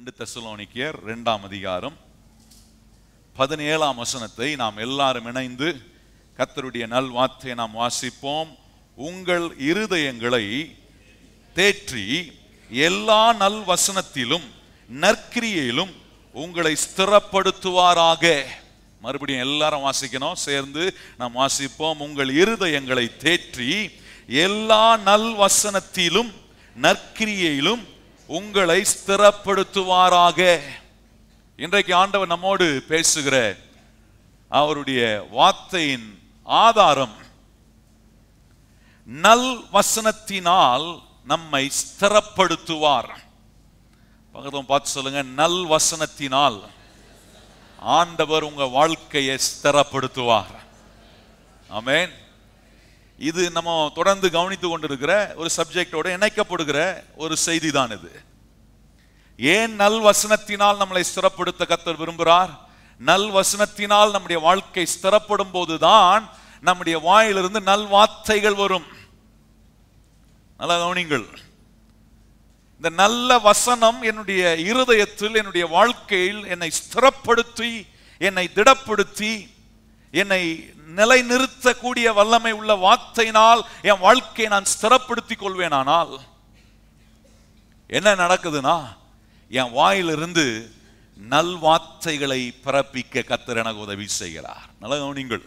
ரெண்டு தெசலோனிக்கேயர் இரண்டாம் அதிகாரம் பதினேழாம் வசனத்தை நாம் எல்லாரும் இணைந்து கர்த்தருடைய நல்வார்த்தையை நாம் வாசிப்போம் உங்கள் இருதயங்களை தேற்றி எல்லா நல் வசனத்திலும் நற்கிரியிலும் உங்களை ஸ்திரப்படுத்துவாராக மறுபடியும் எல்லாரும் வாசிக்கணும் சேர்ந்து நாம் வாசிப்போம் உங்கள் இருதயங்களை தேற்றி எல்லா நல் வசனத்திலும் நற்கிரியிலும் உங்களை ஸ்திரப்படுத்துவாராக இன்றைக்கு ஆண்டவர் நம்மோடு பேசுகிற அவருடைய வார்த்தையின் ஆதாரம் நல் வசனத்தினால் நம்மை ஸ்திரப்படுத்துவார் பக்கத்துல பார்த்து சொல்லுங்க நல் வசனத்தினால் ஆண்டவர் உங்க வாழ்க்கையை ஸ்திரப்படுத்துவார் ஆமென் இது நம்ம தொடர்ந்து கவனித்து கொண்டிருக்கிற ஒரு சப்ஜெக்டோட இணைக்கப்படுகிற ஒரு செய்தி தான் இது ஏன் நல் வசனத்தினால் நம்மளை ஸ்திரப்படுத்த கத்தர் விரும்புகிறார் நல் வசனத்தினால் நம்முடைய வாழ்க்கை ஸ்திரப்படும் போதுதான் நம்முடைய வாயிலிருந்து நல் வார்த்தைகள் வரும் நல்லா கவனிங்கள் இந்த நல்ல வசனம் என்னுடைய இருதயத்தில் என்னுடைய வாழ்க்கையில் என்னை ஸ்திரப்படுத்தி என்னை திடப்படுத்தி என்னை நிலைநிறுத்தக்கூடிய வல்லமை உள்ள வார்த்தையினால் என் வாழ்க்கையை நான் ஸ்திரப்படுத்திக் கொள்வேனானால் என்ன நடக்குதுன்னா என் வாயிலிருந்து நல்வார்த்தைகளை பிறப்பிக்க கத்தர் எனக்கு உதவி செய்கிறார் நல்ல கவனிங்கள்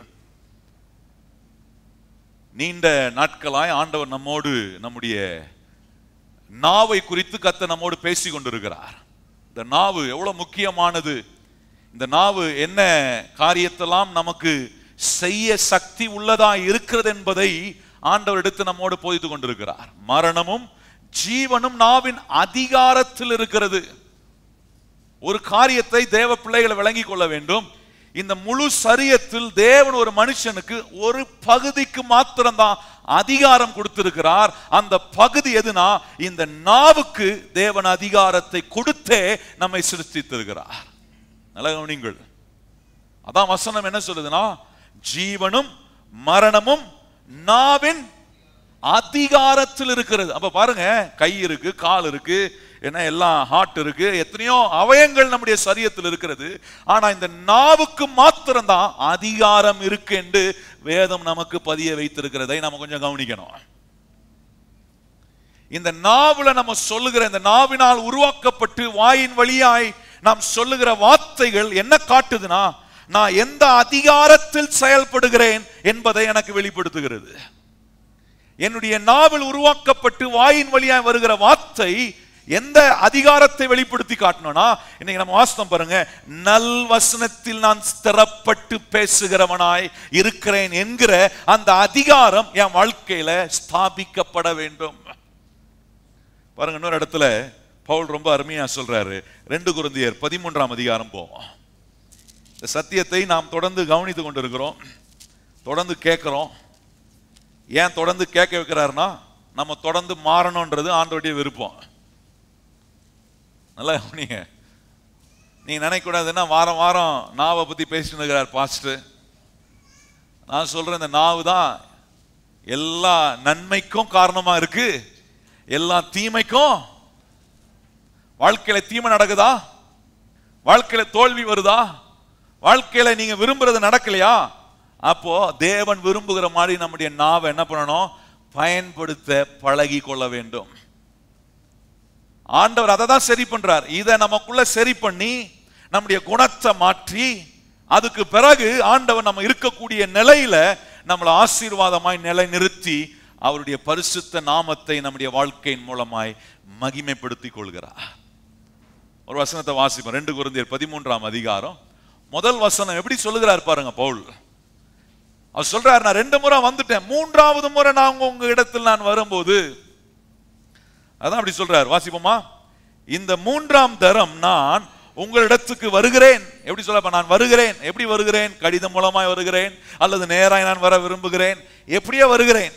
நீண்ட நாட்களாய் ஆண்டவர் நம்மோடு நம்முடைய நாவை குறித்து கத்த நம்மோடு பேசி கொண்டிருக்கிறார் இந்த நாவு எவ்வளவு முக்கியமானது இந்த நாவு என்ன காரியத்தெல்லாம் நமக்கு செய்ய சக்தி உள்ளதா இருக்கிறது என்பதை ஆண்டவர் எடுத்து நம்மோடு போதித்து கொண்டிருக்கிறார் மரணமும் ஜீவனும் நாவின் அதிகாரத்தில் இருக்கிறது ஒரு காரியத்தை தேவ பிள்ளைகளை விளங்கிக் கொள்ள வேண்டும் இந்த முழு சரியத்தில் தேவன் ஒரு மனுஷனுக்கு ஒரு பகுதிக்கு மாத்திரம்தான் அதிகாரம் கொடுத்திருக்கிறார் அந்த பகுதி எதுனா இந்த நாவுக்கு தேவன் அதிகாரத்தை கொடுத்தே நம்மை சிருஷ்டித்திருக்கிறார் நல்ல கவனிங்கள் அதான் வசனம் என்ன சொல்லுதுன்னா ஜீவனும் மரணமும் நாவின் அதிகாரத்தில் இருக்கிறது அப்ப பாருங்க கை இருக்கு கால் இருக்கு என்ன எல்லாம் ஹார்ட் இருக்கு எத்தனையோ அவயங்கள் நம்முடைய சரீரத்தில் இருக்கிறது ஆனா இந்த நாவுக்கு மாத்திரம்தான் அதிகாரம் இருக்கு என்று வேதம் நமக்கு பதிய வைத்திருக்கிறதை நம்ம கொஞ்சம் கவனிக்கணும் இந்த நாவுல நம்ம சொல்லுகிற இந்த நாவினால் உருவாக்கப்பட்டு வாயின் வழியாய் நாம் சொல்லுகிற வார்த்தைகள் என்ன காட்டுதுன்னா நான் எந்த அதிகாரத்தில் செயல்படுகிறேன் என்பதை எனக்கு வெளிப்படுத்துகிறது என்னுடைய நாவல் உருவாக்கப்பட்டு வாயின் வழியாய் வருகிற வார்த்தை எந்த அதிகாரத்தை வெளிப்படுத்தி காட்டணும்னா இன்னைக்கு நம்ம வாஸ்தம் பாருங்க நல் வசனத்தில் நான் ஸ்திரப்பட்டு பேசுகிறவனாய் இருக்கிறேன் என்கிற அந்த அதிகாரம் என் வாழ்க்கையில ஸ்தாபிக்கப்பட வேண்டும் பாருங்க இன்னொரு இடத்துல பவுல் ரொம்ப அருமையா சொல்றாரு ரெண்டு குருந்தியர் பதிமூன்றாம் அதிகாரம் போவோம் இந்த சத்தியத்தை நாம் தொடர்ந்து கவனித்து கொண்டிருக்கிறோம் தொடர்ந்து கேட்கிறோம் ஏன் தொடர்ந்து கேட்க வைக்கிறாருன்னா நம்ம தொடர்ந்து மாறணும்ன்றது ஆண்டோடைய விருப்பம் நல்லா கவனிங்க நீங்க நினைக்கக்கூடாதுன்னா வாரம் வாரம் நாவை பத்தி பேசிட்டு இருக்கிறார் பாஸ்ட் நான் சொல்றேன் இந்த நாவு தான் எல்லா நன்மைக்கும் காரணமா இருக்கு எல்லா தீமைக்கும் வாழ்க்கையில தீமை நடக்குதா வாழ்க்கையில தோல்வி வருதா வாழ்க்கையில நீங்க விரும்புறது நடக்கலையா அப்போ தேவன் விரும்புகிற மாதிரி நம்முடைய நாவை என்ன பண்ணணும் பயன்படுத்த பழகி கொள்ள வேண்டும் ஆண்டவர் அதை தான் சரி பண்றார் இதை நமக்குள்ள சரி பண்ணி நம்முடைய குணத்தை மாற்றி அதுக்கு பிறகு ஆண்டவர் நம்ம இருக்கக்கூடிய நிலையில நம்மளை ஆசீர்வாதமாய் நிலை நிறுத்தி அவருடைய பரிசுத்த நாமத்தை நம்முடைய வாழ்க்கையின் மூலமாய் மகிமைப்படுத்திக் கொள்கிறார் ஒரு வசனத்தை வாசிப்போம் ரெண்டு குருந்தியர் பதிமூன்றாம் அதிகாரம் முதல் வசனம் எப்படி சொல்லுகிறார் பாருங்க பவுல் அவர் சொல்றார் நான் ரெண்டு முறை வந்துட்டேன் மூன்றாவது முறை நான் உங்க இடத்தில் நான் வரும்போது அதான் அப்படி சொல்றார் வாசிப்போமா இந்த மூன்றாம் தரம் நான் உங்களிடத்துக்கு வருகிறேன் எப்படி சொல்ல நான் வருகிறேன் எப்படி வருகிறேன் கடிதம் மூலமாய் வருகிறேன் அல்லது நேராய் நான் வர விரும்புகிறேன் எப்படியே வருகிறேன்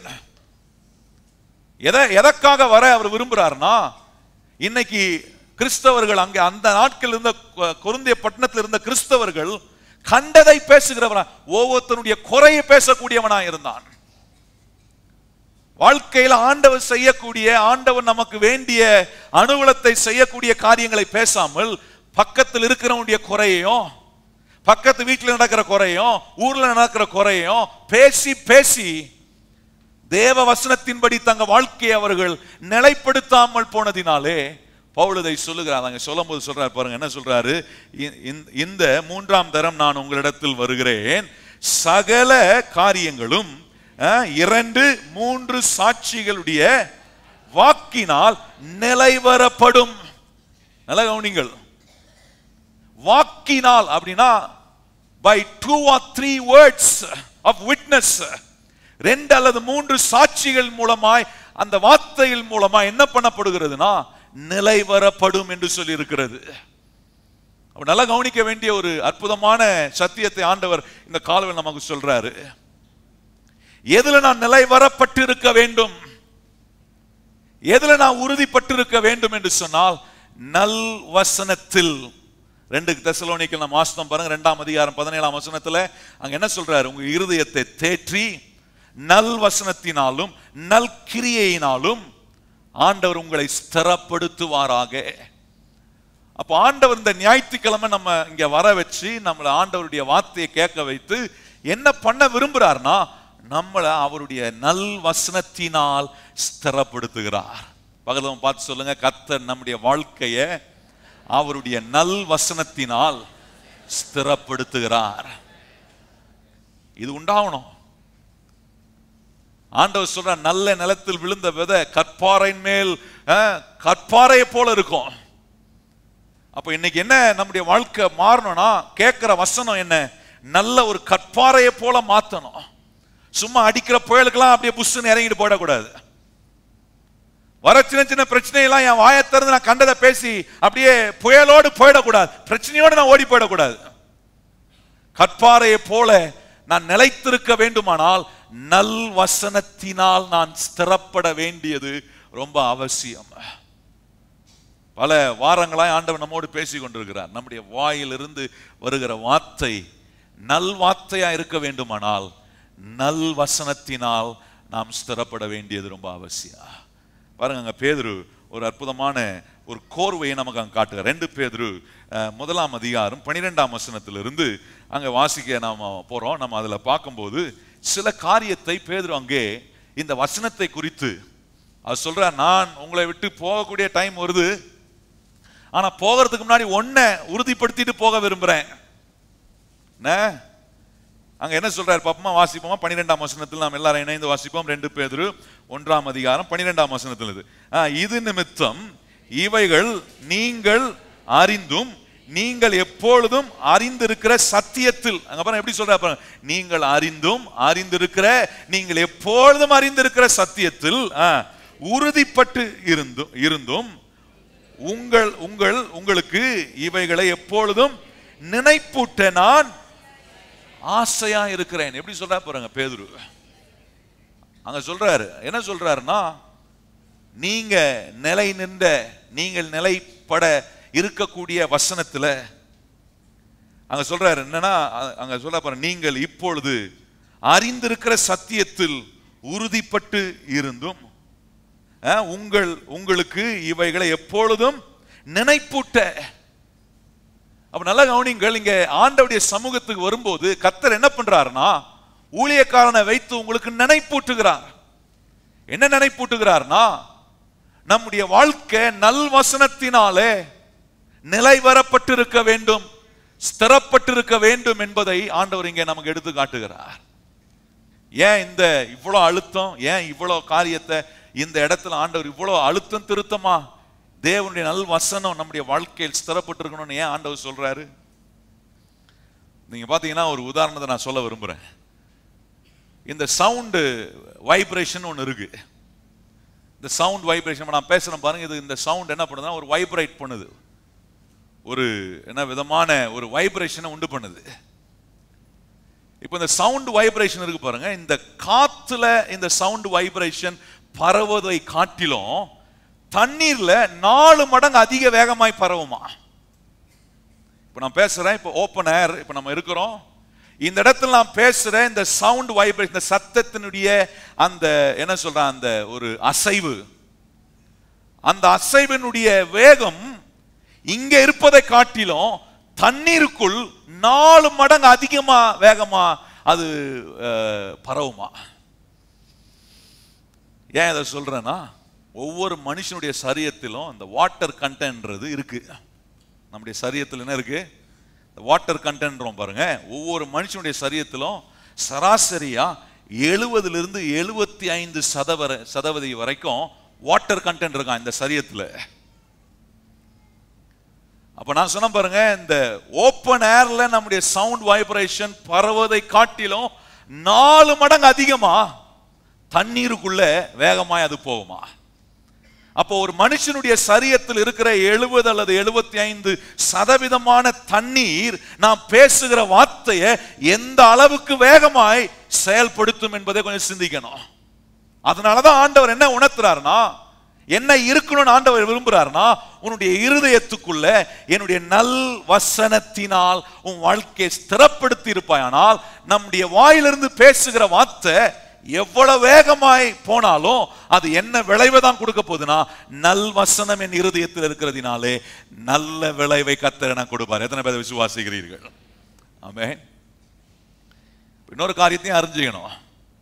எதை எதற்காக வர அவர் விரும்புறாருன்னா இன்னைக்கு கிறிஸ்தவர்கள் அங்கே அந்த நாட்கள் இருந்த குருந்திய பட்டணத்தில் இருந்த கிறிஸ்தவர்கள் கண்டதை பேசுகிறவனா ஒவ்வொருத்தனுடைய குறையை பேசக்கூடியவனா இருந்தான் வாழ்க்கையில ஆண்டவர் செய்யக்கூடிய ஆண்டவர் நமக்கு வேண்டிய அனுகூலத்தை செய்யக்கூடிய காரியங்களை பேசாமல் பக்கத்தில் இருக்கிறவனுடைய குறையையும் பக்கத்து வீட்டில் நடக்கிற குறையும் ஊர்ல நடக்கிற குறையும் பேசி பேசி தேவ வசனத்தின்படி தங்க வாழ்க்கையை அவர்கள் நிலைப்படுத்தாமல் போனதினாலே பவுலதை சொல்லுகிறார் அங்க சொல்லும் போது சொல்றாரு பாருங்க என்ன சொல்றாரு இ- இந்த- இந்த மூன்றாம் தரம் நான் உங்களிடத்தில் வருகிறேன் சகல காரியங்களும் அஹ், இரண்டு மூன்று சாட்சிகளுடைய வாக்கினால் நிலைவரப்படும் நல்ல கவனிங்கள் வாக்கினால் அப்படின்னா by two or three words of witness ரெண்டு அல்லது மூன்று சாட்சிகள் மூலமாய் அந்த வார்த்தைகள் மூலமா என்ன பண்ணப்படுகிறதுனா நிலைவரப்படும் என்று சொல்லி இருக்கிறது அப்ப நல்லா கவனிக்க வேண்டிய ஒரு அற்புதமான சத்தியத்தை ஆண்டவர் இந்த காலவில் நமக்கு சொல்றாரு எதுல நான் நிலைவரப்பட்டு இருக்க வேண்டும் எதுல நான் உறுதிப்பட்டிருக்க வேண்டும் என்று சொன்னால் நல் வசனத்தில் ரெண்டு தெசலோனிக்கல் நம்ம வாசித்தோம் பாருங்க ரெண்டாம் அதிகாரம் பதினேழாம் வசனத்துல அங்க என்ன சொல்றாரு உங்க இருதயத்தை தேற்றி நல் வசனத்தினாலும் நல் கிரியையினாலும் ஆண்டவர் உங்களை ஸ்திரப்படுத்துவாராக அப்ப ஆண்டவர் இந்த ஞாயிற்றுக்கிழமை நம்ம இங்க வர வச்சு நம்மளை ஆண்டவருடைய வார்த்தையை கேட்க வைத்து என்ன பண்ண விரும்புறாருன்னா நம்மளை அவருடைய நல் வசனத்தினால் ஸ்திரப்படுத்துகிறார் பகலவன் பார்த்து சொல்லுங்க கர்த்தர் நம்முடைய வாழ்க்கைய அவருடைய நல் வசனத்தினால் ஸ்திரப்படுத்துகிறார் இது உண்டாகணும் ஆண்டவர் சொல்ற நல்ல நிலத்தில் விழுந்த விதை கற்பாறையின் மேல் அஹ், கற்பாறையை போல இருக்கும் அப்ப இன்னைக்கு என்ன நம்முடைய வாழ்க்கை மாறணும்னா கேட்கிற வசனம் என்ன நல்ல ஒரு கற்பாறையை போல மாத்தணும் சும்மா அடிக்கிற புயலுக்கெல்லாம் அப்படியே புஷ்ஷுன்னு இறங்கிட்டு போயிடக்கூடாது வர சின்ன சின்ன பிரச்சனையெல்லாம் என் வாயை திறந்து நான் கண்டதை பேசி அப்படியே புயலோடு போயிடக்கூடாது பிரச்சனையோடு நான் ஓடி போயிடக்கூடாது கற்பாறையை போல நான் நிலைத்திருக்க வேண்டுமானால் நல் வசனத்தினால் நான் ஸ்திரப்பட வேண்டியது ரொம்ப அவசியம் பல வாரங்களாய் ஆண்டவர் நம்மோடு பேசி கொண்டிருக்கிறார் நம்முடைய வாயிலிருந்து வருகிற வார்த்தை நல் வார்த்தையா இருக்க வேண்டுமானால் நல் வசனத்தினால் நாம் ஸ்திரப்பட வேண்டியது ரொம்ப அவசியம் பாருங்க அங்க பேதுரு ஒரு அற்புதமான ஒரு கோர்வையை நமக்கு அங்க காட்டுகிறார் ரெண்டு பேதுரு அஹ், முதலாம் அதிகாரம் பனிரெண்டாம் வசனத்திலிருந்து அங்க வாசிக்க நாம போறோம் நம்ம அதுல பார்க்கும்போது சில காரியத்தை பேதுரு அங்கே இந்த வசனத்தை குறித்து அவர் சொல்றார் நான் உங்களை விட்டு போகக்கூடிய டைம் வருது ஆனா போகிறதுக்கு முன்னாடி ஒன்ன உறுதிப்படுத்திட்டு போக விரும்புறேன் என்ன அங்க என்ன சொல்றாரு பாப்போமா வாசிப்போமா பன்னிரெண்டாம் வசனத்தில் நாம் எல்லாரும் இணைந்து வாசிப்போம் ரெண்டு பேதுரு ஒன்றாம் அதிகாரம் பன்னிரெண்டாம் வசனத்தில் இது ஆ, இது நிமித்தம் இவைகள் நீங்கள் அறிந்தும் நீங்கள் எப்பொழுதும் அறிந்திருக்கிற சத்தியத்தில் அங்க பாருங்க எப்படி சொல்றாரு பாருங்க நீங்கள் அறிந்தும் அறிந்திருக்கிற நீங்கள் எப்பொழுதும் அறிந்திருக்கிற சத்தியத்தில் ஆ, உறுதிப்பட்டு இருந்தும் இருந்தும் உங்கள் உங்கள் உங்களுக்கு இவைகளை எப்பொழுதும் நினைப்பூட்ட நான் ஆசையா இருக்கிறேன் எப்படி சொல்றா பாருங்க பேதுரு அங்க சொல்றாரு என்ன சொல்றாருன்னா நீங்க நிலை நின்ற நீங்கள் நிலைப்பட இருக்கக்கூடிய வசனத்துல அங்க சொல்றாரு என்னன்னா அ- அங்க சொல்ற பாருங்க நீங்கள் இப்பொழுது அறிந்திருக்கிற சத்தியத்தில் உறுதிப்பட்டு இருந்தும் அஹ், உங்கள் உங்களுக்கு இவைகளை எப்பொழுதும் நினைப்பூட்ட அப்ப நல்லா கவனிங்கள் இங்க ஆண்டவுடைய சமூகத்துக்கு வரும்போது கத்தர் என்ன பண்றாருன்னா ஊழியக்காரனை வைத்து உங்களுக்கு நினைப்பூட்டுகிறார் என்ன நினைப்பூட்டுகிறார்னா நம்முடைய வாழ்க்கை நல்வசனத்தினாலே நிலைவரப்பட்டிருக்க வேண்டும் ஸ்திரப்பட்டிருக்க வேண்டும் என்பதை ஆண்டவர் இங்கே நமக்கு எடுத்து காட்டுகிறார் ஏன் இந்த இவ்வளோ அழுத்தம் ஏன் இவ்வளோ காரியத்தை இந்த இடத்துல ஆண்டவர் இவ்வளோ அழுத்தம் திருத்தமா தேவனுடைய நல் வசனம் நம்முடைய வாழ்க்கையில் ஸ்திரப்பட்டிருக்கணும்னு ஏன் ஆண்டவர் சொல்றாரு நீங்க பாத்தீங்கன்னா ஒரு உதாரணத்தை நான் சொல்ல விரும்புறேன் இந்த சவுண்டு வைப்ரேஷன் ஒன்று இருக்கு இந்த சவுண்ட் வைப்ரேஷன் நான் பேசுறேன் பாருங்க இது இந்த சவுண்ட் என்ன பண்ணுதுன்னா ஒரு வைப்ரேட் பண்ணுது ஒரு என்ன விதமான ஒரு வைப்ரேஷனை உண்டு பண்ணுது இப்போ இந்த சவுண்ட் வைப்ரேஷன் இருக்கு பாருங்க இந்த காத்துல இந்த சவுண்ட் வைப்ரேஷன் பரவுவதை காட்டிலும் தண்ணீர்ல நாலு மடங்கு அதிக வேகமாய் பரவுமா இப்போ நான் பேசுறேன் இப்போ ஓப்பன் ஏர் இப்போ நம்ம இருக்கிறோம் இந்த இடத்துல நான் பேசுற இந்த சவுண்ட் வைப்ரேஷன் இந்த சத்தத்தினுடைய அந்த என்ன சொல்றான் அந்த ஒரு அசைவு அந்த அசைவினுடைய வேகம் இங்க இருப்பதை காட்டிலும் தண்ணீருக்குள் நாலு மடங்கு அதிகமா வேகமா அது அஹ், பரவுமா ஏன் இதை சொல்றேன்னா ஒவ்வொரு மனுஷனுடைய சரீரத்திலும் அந்த வாட்டர் கண்டென்ட்ன்றது இருக்கு நம்முடைய சரீரத்தில் என்ன இருக்கு வாட்டர் கண்டென்ட்றோம் பாருங்க ஒவ்வொரு மனுஷனுடைய சரீரத்திலும் சராசரியா எழுபதுல இருந்து எழுபத்தி ஐந்து சதவர சதவீதி வரைக்கும் வாட்டர் கண்டென்ட் இருக்கான் இந்த சரீரத்தில் அப்ப நான் சொன்ன பாருங்க இந்த ஓப்பன் ஏர்ல நம்முடைய சவுண்ட் வைப்ரேஷன் பரவதை காட்டிலும் நாலு மடங்கு அதிகமா தண்ணீருக்குள்ள வேகமாய் அது போகுமா அப்போ ஒரு மனுஷனுடைய சரீரத்தில் இருக்கிற எழுபது அல்லது எழுபத்தி ஐந்து சதவீதமான தண்ணீர் நாம் பேசுகிற வார்த்தையை எந்த அளவுக்கு வேகமாய் செயல்படுத்தும் என்பதை கொஞ்சம் சிந்திக்கணும் அதனாலதான் ஆண்டவர் என்ன உணர்த்துறாருன்னா என்ன இருக்கணும்னு ஆண்டவர் விரும்புறாருன்னா உன்னுடைய இருதயத்துக்குள்ள என்னுடைய நல் வசனத்தினால் உன் வாழ்க்கையை ஸ்திரப்படுத்தி இருப்பாயானால் நம்முடைய வாயிலிருந்து பேசுகிற வார்த்தை எவ்வளவு வேகமாய் போனாலும் அது என்ன விளைவை தான் கொடுக்க போகுதுன்னா நல் வசனம் என் இருதயத்தில் இருக்கிறதினாலே நல்ல விளைவை கத்தர் என கொடுப்பார் எத்தனை பேர் விசுவாசிக்கிறீர்கள் ஆமென் இன்னொரு காரியத்தையும் அறிஞ்சுக்கணும்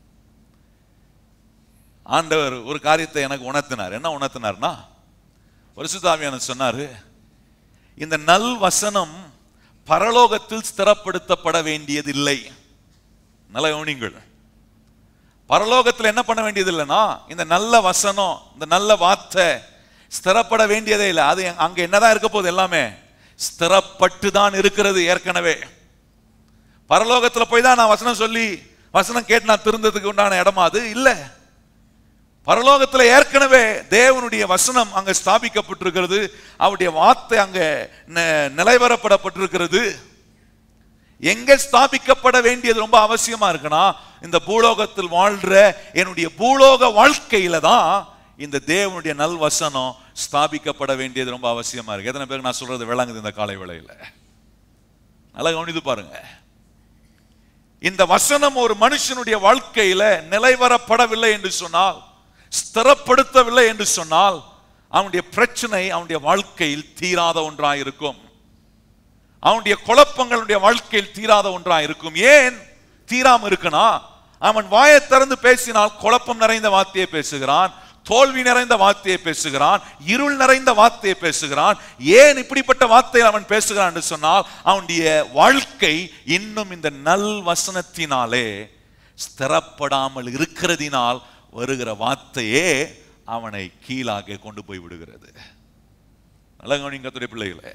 ஆண்டவர் ஒரு காரியத்தை எனக்கு உணர்த்தினார் என்ன உணர்த்தினார்னா பரிசுத்தாவியான சொன்னாரு இந்த நல் வசனம் பரலோகத்தில் ஸ்திரப்படுத்தப்பட வேண்டியதில்லை நல்ல கவனிங்கள் பரலோகத்தில் என்ன பண்ண வேண்டியது இல்லைன்னா இந்த நல்ல வசனம் இந்த நல்ல வார்த்தை ஸ்திரப்பட வேண்டியதே இல்லை அது அங்க என்னதான் இருக்க போகுது எல்லாமே ஸ்திரப்பட்டு தான் இருக்கிறது ஏற்கனவே பரலோகத்துல போய் தான் நான் வசனம் சொல்லி வசனம் கேட்டு நான் திருந்ததுக்கு உண்டான இடமா அது இல்லை பரலோகத்துல ஏற்கனவே தேவனுடைய வசனம் அங்க ஸ்தாபிக்கப்பட்டிருக்கிறது அவருடைய வார்த்தை அங்க ந- நிலைவரப்படப்பட்டிருக்கிறது எங்க ஸ்தாபிக்கப்பட வேண்டியது ரொம்ப அவசியமா இருக்குன்னா இந்த பூலோகத்தில் வாழ்ற என்னுடைய பூலோக வாழ்க்கையில தான் இந்த தேவனுடைய நல் வசனம் ஸ்தாபிக்கப்பட வேண்டியது ரொம்ப அவசியமா இருக்கு எத்தனை பேருக்கு நான் சொல்றது விளங்குது இந்த காலை வேளையில நல்லா கவனித்து பாருங்க இந்த வசனம் ஒரு மனுஷனுடைய வாழ்க்கையில நிலைவரப்படவில்லை என்று சொன்னால் ஸ்திரப்படுத்தவில்லை என்று சொன்னால் அவனுடைய பிரச்சனை அவனுடைய வாழ்க்கையில் தீராத ஒன்றாயிருக்கும் அவனுடைய குழப்பங்களுடைய வாழ்க்கையில் தீராத ஒன்றா இருக்கும் ஏன் தீராம இருக்குனா அவன் வாயை திறந்து பேசினால் குழப்பம் நிறைந்த வார்த்தையை பேசுகிறான் தோல்வி நிறைந்த வார்த்தையை பேசுகிறான் இருள் நிறைந்த வார்த்தையை பேசுகிறான் ஏன் இப்படிப்பட்ட வார்த்தையை அவன் பேசுகிறான் என்று சொன்னால் அவனுடைய வாழ்க்கை இன்னும் இந்த நல் வசனத்தினாலே ஸ்திரப்படாமல் இருக்கிறதினால் வருகிற வார்த்தையே அவனை கீழாக கொண்டு போய் விடுகிறது நல்ல கவனிங்கத்துடைய பிள்ளைகளே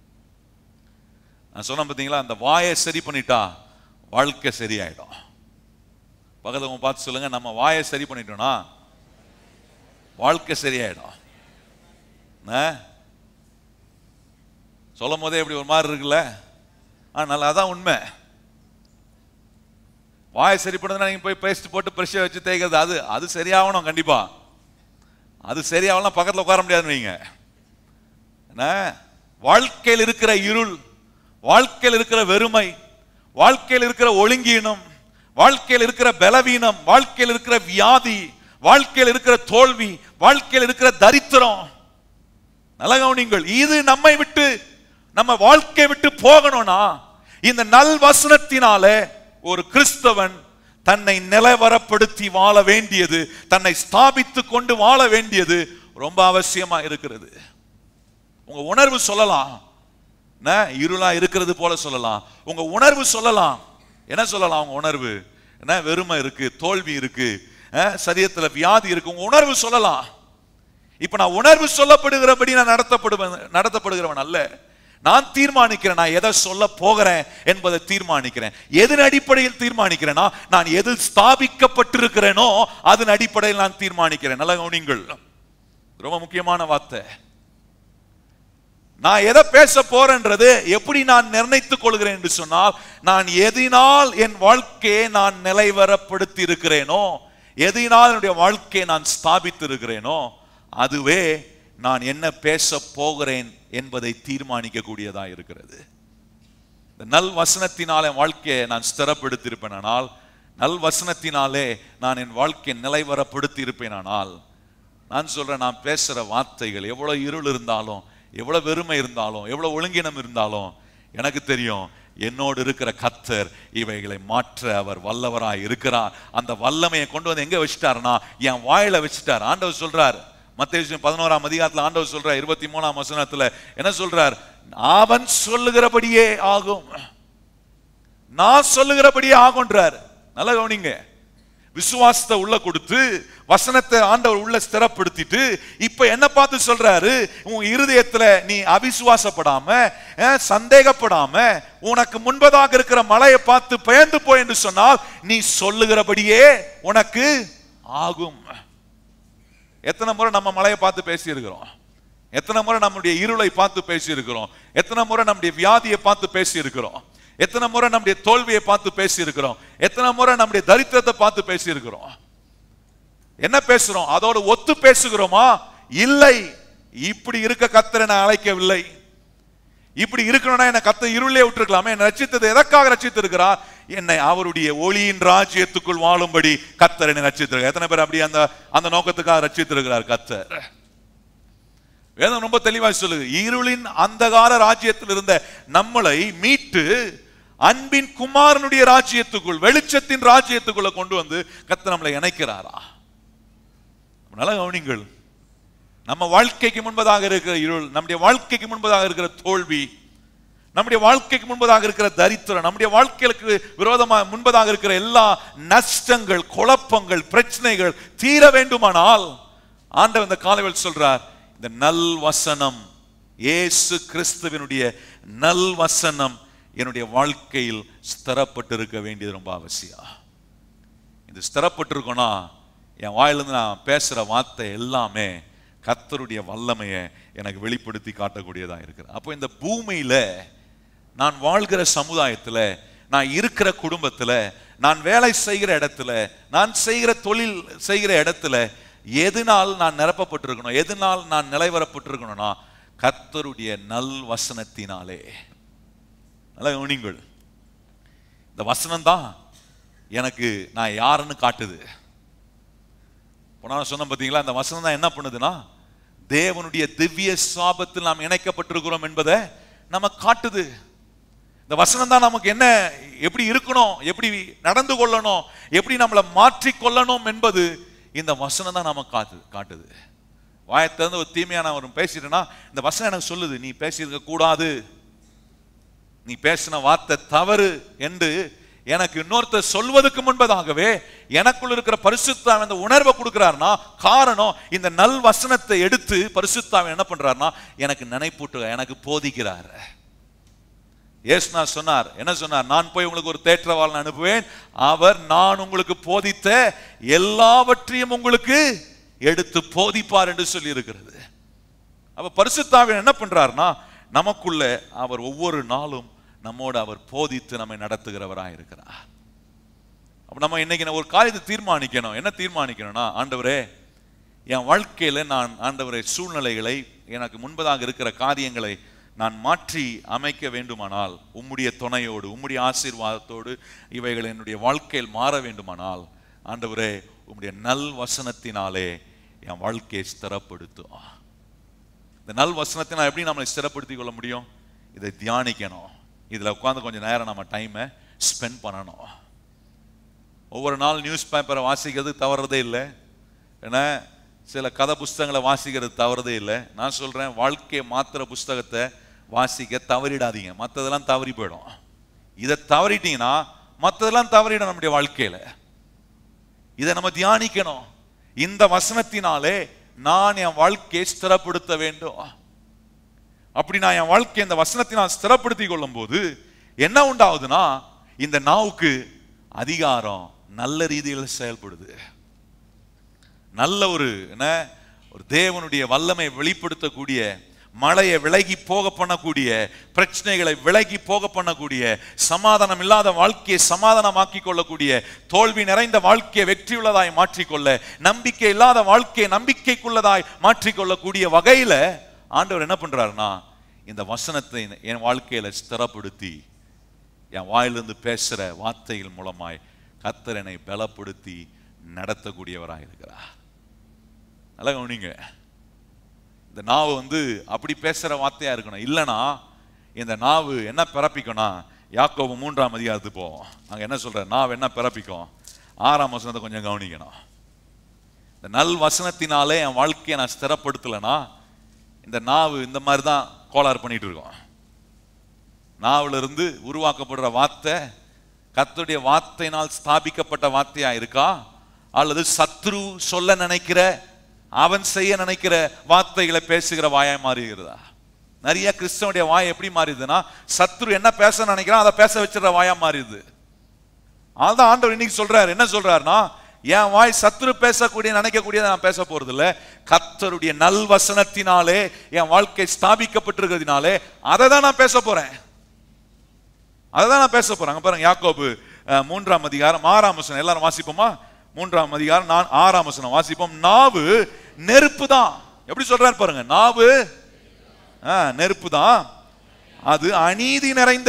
நான் சொன்னேன் பார்த்தீங்களா அந்த வாயை சரி பண்ணிட்டா வாழ்க்கை சரியாயிடும் பக்கத்துல பார்த்து சொல்லுங்க நம்ம வாயை சரி பண்ணிட்டோம்னா வாழ்க்கை சரியாயிடும் என்ன? சொல்லும் போதே இப்படி ஒரு மாதிரி இருக்குல்ல ஆனால் அதான் உண்மை வாயை சரி பண்ணுறதுனா நீங்கள் போய் பேஸ்ட் போட்டு ப்ரெஷ்ஷை வச்சு தேய்க்கிறது அது அது சரியாகணும் கண்டிப்பா அது சரியாகலாம் பக்கத்தில் உட்கார முடியாதுன்னு வைங்க என்ன வாழ்க்கையில் இருக்கிற இருள் வாழ்க்கையில் இருக்கிற வெறுமை வாழ்க்கையில் இருக்கிற ஒழுங்கீனம் வாழ்க்கையில் இருக்கிற பலவீனம் வாழ்க்கையில் இருக்கிற வியாதி வாழ்க்கையில் இருக்கிற தோல்வி வாழ்க்கையில் இருக்கிற தரித்திரம் நல்ல கவனிங்கள் இது நம்மை விட்டு நம்ம வாழ்க்கை விட்டு போகணும்னா இந்த நல் வசனத்தினாலே ஒரு கிறிஸ்தவன் தன்னை நிலவரப்படுத்தி வாழ வேண்டியது தன்னை ஸ்தாபித்து கொண்டு வாழ வேண்டியது ரொம்ப அவசியமா இருக்கிறது உங்க உணர்வு சொல்லலாம் என்ன இருளா இருக்கிறது போல சொல்லலாம் உங்க உணர்வு சொல்லலாம் என்ன சொல்லலாம் உங்க உணர்வு என்ன வெறுமை இருக்கு தோல்வி இருக்கு அஹ், சரீரத்துல வியாதி இருக்கு உங்க உணர்வு சொல்லலாம் இப்ப நான் உணர்வு சொல்லப்படுகிறபடி நான் நடத்தப்படுவேன் நடத்தப்படுகிறவன் அல்ல நான் தீர்மானிக்கிறேன் நான் எதை சொல்ல போகிறேன் என்பதை தீர்மானிக்கிறேன் எதன் அடிப்படையில் தீர்மானிக்கிறேன்னா நான் எதில் ஸ்தாபிக்கப்பட்டிருக்கிறேனோ அதன் அடிப்படையில் நான் தீர்மானிக்கிறேன் நல்ல கவனிங்கள் ரொம்ப முக்கியமான வார்த்தை நான் எதை பேச போறேன்றது எப்படி நான் நிர்ணயித்துக் கொள்கிறேன் என்று சொன்னால் நான் எதினால் என் வாழ்க்கையை நான் நிலைவரப்படுத்தி இருக்கிறேனோ எதினால் என்னுடைய வாழ்க்கையை நான் ஸ்தாபித்து இருக்கிறேனோ அதுவே நான் என்ன பேச போகிறேன் என்பதை தீர்மானிக்க கூடியதா இருக்கிறது இந்த இந்த நல் வசனத்தினாலே என் வாழ்க்கையை நான் ஸ்திரப்படுத்தியிருப்பேனானால் நல் வசனத்தினாலே நான் என் வாழ்க்கையை நிலைவரப்படுத்தி இருப்பேனானால் நான் சொல்றேன் நான் பேசுற வார்த்தைகள் எவ்வளவு இருள் இருந்தாலும் எவ்வளவு வெறுமை இருந்தாலும் எவ்வளவு ஒழுங்கினம் இருந்தாலும் எனக்கு தெரியும் என்னோடு இருக்கிற கத்தர் இவைகளை மாற்ற அவர் வல்லவராய் இருக்கிறார் அந்த வல்லமையை கொண்டு வந்து எங்க வச்சுட்டாருன்னா என் வாயில வச்சுட்டார் ஆண்டவர் சொல்றார் மத்திய பதினோராம் அதிகாரத்துல ஆண்டவர் சொல்றார் இருபத்தி மூணாம் வசனத்துல என்ன சொல்றார் அவன் சொல்லுகிறபடியே ஆகும் நான் சொல்லுகிறபடியே ஆகுன்றார் நல்லா கவனிங்க விசுவாசத்தை உள்ள கொடுத்து வசனத்தை ஆண்டவர் உள்ள ஸ்திரப்படுத்திட்டு இப்ப என்ன பார்த்து சொல்றாரு உன் இருதயத்துல நீ அவிசுவாசப்படாம அஹ், சந்தேகப்படாம உனக்கு முன்பதாக இருக்கிற மலையை பார்த்து பயந்து போய் என்று சொன்னால் நீ சொல்லுகிறபடியே உனக்கு ஆகும் எத்தனை முறை நம்ம மலையை பார்த்து பேசி இருக்கிறோம் எத்தனை முறை நம்முடைய இருளை பார்த்து பேசி இருக்கிறோம் எத்தனை முறை நம்முடைய வியாதியை பார்த்து பேசி இருக்கிறோம் எத்தனை முறை நம்முடைய தோல்வியை பார்த்து பேசி இருக்கிறோம் எத்தனை முறை நம்முடைய தரித்திரத்தை பார்த்து பேசி இருக்கிறோம் என்ன பேசுறோம் அதோட ஒத்து பேசுகிறோமா இல்லை இப்படி இருக்க கத்தரை நான் அழைக்கவில்லை இப்படி இருக்கணும்னா என்ன கத்த இருளே விட்டுருக்கலாமே என்ன ரச்சித்தது எதற்காக ரச்சித்திருக்கிறார் என்னை அவருடைய ஒளியின் ராஜ்யத்துக்குள் வாழும்படி கத்தர் என்னை ரச்சித்திருக்கிறார் எத்தனை பேர் அப்படி அந்த அந்த நோக்கத்துக்காக ரச்சித்திருக்கிறார் கத்தர் வேதம் ரொம்ப தெளிவாய் சொல்லுது இருளின் அந்தகார ராஜ்யத்தில் இருந்த நம்மளை மீட்டு அன்பின் குமாரனுடைய ராஜ்யத்துக்குள் வெளிச்சத்தின் ராஜ்யத்துக்குள்ள கொண்டு வந்து கத்த நம்மளை இணைக்கிறாரா நல்லா கவனிங்கள் நம்ம வாழ்க்கைக்கு முன்பதாக இருக்கிற இருள் நம்முடைய வாழ்க்கைக்கு முன்பதாக இருக்கிற தோல்வி நம்முடைய வாழ்க்கைக்கு முன்பதாக இருக்கிற தரித்திரம் நம்முடைய வாழ்க்கைகளுக்கு விரோதமாக முன்பதாக இருக்கிற எல்லா நஷ்டங்கள் குழப்பங்கள் பிரச்சனைகள் தீர வேண்டுமானால் ஆண்டவர் இந்த காலையில் சொல்றார் இந்த நல் வசனம் இயேசு கிறிஸ்துவினுடைய நல் வசனம் என்னுடைய வாழ்க்கையில் ஸ்திரப்பட்டிருக்க வேண்டியது ரொம்ப அவசியம் இது ஸ்திரப்பட்டிருக்கோன்னா என் வாயிலிருந்து நான் பேசுற வார்த்தை எல்லாமே கர்த்தருடைய வல்லமையை எனக்கு வெளிப்படுத்தி காட்டக்கூடியதா இருக்குது அப்போ இந்த பூமியில நான் வாழ்கிற சமுதாயத்துல நான் இருக்கிற குடும்பத்துல நான் வேலை செய்கிற இடத்துல நான் செய்கிற தொழில் செய்கிற இடத்துல எதனால் நான் நிரப்பப்பட்டிருக்கணும் எதனால் நான் நிலைவரப்பட்டிருக்கணும்னா கர்த்தருடைய நல் வசனத்தினாலே நல்லா கவனிங்கள் இந்த வசனம் தான் எனக்கு நான் யாருன்னு காட்டுது போன சொன்ன பார்த்தீங்களா இந்த வசனம் தான் என்ன பண்ணுதுன்னா தேவனுடைய திவ்ய சாபத்தில் நாம் இணைக்கப்பட்டிருக்கிறோம் என்பதை நம்ம காட்டுது இந்த வசனம் தான் நமக்கு என்ன எப்படி இருக்கணும் எப்படி நடந்து கொள்ளணும் எப்படி நம்மளை மாற்றி கொள்ளணும் என்பது இந்த வசனம் தான் நமக்கு காட்டுது காட்டுது வாயத்திலிருந்து ஒரு தீமையான ஒரு பேசிட்டேன்னா இந்த வசனம் எனக்கு சொல்லுது நீ பேசியிருக்க கூடாது நீ பேசின வார்த்தை தவறு என்று எனக்கு இன்னொருத்தர் சொல்வதற்கு முன்பதாகவே எனக்குள்ள இருக்கிற பரிசுத்தாவின் அந்த உணர்வை கொடுக்கிறார்னா காரணம் இந்த நல் வசனத்தை எடுத்து பரிசுத்தாவின் என்ன பண்றாருன்னா எனக்கு நினைப்பூட்டு எனக்கு போதிக்கிறார் ஏசுனா சொன்னார் என்ன சொன்னார் நான் போய் உங்களுக்கு ஒரு தேற்றவாளன் அனுப்புவேன் அவர் நான் உங்களுக்கு போதித்த எல்லாவற்றையும் உங்களுக்கு எடுத்து போதிப்பார் என்று சொல்லி இருக்கிறது அப்ப பரிசுத்தாவின் என்ன பண்றாருன்னா நமக்குள்ள அவர் ஒவ்வொரு நாளும் நம்மோடு அவர் போதித்து நம்மை நடத்துகிறவராக இருக்கிறார் அப்ப நம்ம இன்னைக்கு நான் ஒரு காரியத்தை தீர்மானிக்கணும் என்ன தீர்மானிக்கணும்னா ஆண்டவரே என் வாழ்க்கையில நான் ஆண்டவரை சூழ்நிலைகளை எனக்கு முன்பதாக இருக்கிற காரியங்களை நான் மாற்றி அமைக்க வேண்டுமானால் உம்முடைய துணையோடு உம்முடைய ஆசீர்வாதத்தோடு இவைகள் என்னுடைய வாழ்க்கையில் மாற வேண்டுமானால் ஆண்டவரே உம்முடைய நல் வசனத்தினாலே என் வாழ்க்கையை ஸ்திரப்படுத்தும் இந்த நல் வசனத்தை நான் எப்படி நம்மளை ஸ்திரப்படுத்திக் கொள்ள முடியும் இதை தியானிக்கணும் இதில் உட்காந்து கொஞ்சம் நேரம் நம்ம டைமை ஸ்பெண்ட் பண்ணணும் ஒவ்வொரு நாள் நியூஸ் பேப்பரை வாசிக்கிறது தவறதே இல்லை ஏன்னா சில கதை புஸ்தகங்களை வாசிக்கிறது தவறதே இல்லை நான் சொல்றேன் வாழ்க்கையை மாத்திர புஸ்தகத்தை வாசிக்க தவறிடாதீங்க மற்றதெல்லாம் தவறி போயிடும் இதை தவறிட்டீங்கன்னா மற்றதெல்லாம் தவறிடும் நம்முடைய வாழ்க்கையில இதை நம்ம தியானிக்கணும் இந்த வசனத்தினாலே நான் என் வாழ்க்கையை ஸ்திரப்படுத்த வேண்டும் அப்படி நான் என் வாழ்க்கையை இந்த வசனத்தினால் ஸ்திரப்படுத்திக் கொள்ளும் போது என்ன உண்டாகுதுன்னா இந்த நாவுக்கு அதிகாரம் நல்ல ரீதியில் செயல்படுது நல்ல ஒரு என்ன ஒரு தேவனுடைய வல்லமை வெளிப்படுத்தக்கூடிய மழையை விலகி போக பண்ணக்கூடிய பிரச்சனைகளை விலகி போக பண்ணக்கூடிய சமாதானம் இல்லாத வாழ்க்கையை சமாதானமாக்கி கொள்ளக்கூடிய தோல்வி நிறைந்த வாழ்க்கையை வெற்றியுள்ளதாய் மாற்றிக்கொள்ள நம்பிக்கை இல்லாத வாழ்க்கையை நம்பிக்கைக்குள்ளதாய் மாற்றிக்கொள்ளக்கூடிய வகையில ஆண்டவர் என்ன பண்றாருன்னா இந்த வசனத்தை என் வாழ்க்கையில ஸ்திரப்படுத்தி என் வாயிலிருந்து பேசுற வார்த்தைகள் மூலமாய் கர்த்தர் என்னை பலப்படுத்தி நடத்தக்கூடியவராக இருக்கிறார் நல்லா கவனிங்க இந்த நாவு வந்து அப்படி பேசுற வார்த்தையா இருக்கணும் இல்லைன்னா இந்த நாவு என்ன பிறப்பிக்கணும் யாக்கோபு மூன்றாம் அதிகாரத்துக்கு போவோம் அங்க என்ன சொல்ற நாவு என்ன பிறப்பிக்கும் ஆறாம் வசனத்தை கொஞ்சம் கவனிக்கணும் இந்த நல் வசனத்தினாலே என் வாழ்க்கையை நான் ஸ்திரப்படுத்தலைன்னா இந்த நாவு இந்த மாதிரி தான் கோளாறு பண்ணிட்டு இருக்கோம் நாவுல இருந்து உருவாக்கப்படுற வார்த்தை கர்த்தருடைய வார்த்தையினால் ஸ்தாபிக்கப்பட்ட வார்த்தையா இருக்கா அல்லது சத்ரு சொல்ல நினைக்கிற அவன் செய்ய நினைக்கிற வார்த்தைகளை பேசுகிற வாயாய் மாறுகிறதா நிறைய கிறிஸ்தவனுடைய வாய் எப்படி மாறிடுதுன்னா சத்ரு என்ன பேச நினைக்கிறான் அதை பேச வச்சிடுற வாயா மாறிடுது அதுதான் ஆண்டவர் இன்னைக்கு சொல்றாரு என்ன சொல்றாருன்னா என் வாய் சத்துரு பேசக்கூடிய நினைக்கக்கூடியதை நான் பேச போறது இல்ல கர்த்தருடைய நல்வசனத்தினாலே என் வாழ்க்கை ஸ்தாபிக்கப்பட்டிருக்கிறதுனாலே அதை தான் நான் பேச போறேன் அதை தான் நான் பேச போறேன் அங்க பாருங்க யாக்கோபு அஹ், மூன்றாம் அதிகாரம் ஆறாம் வசனம் எல்லாரும் வாசிப்போமா மூன்றாம் அதிகாரம் நான் ஆறாம் வசனம் வாசிப்போம் நாவு நெருப்பு தான் எப்படி சொல்றாரு பாருங்க நாவு நெருப்பு தான் அது அநீதி நிறைந்த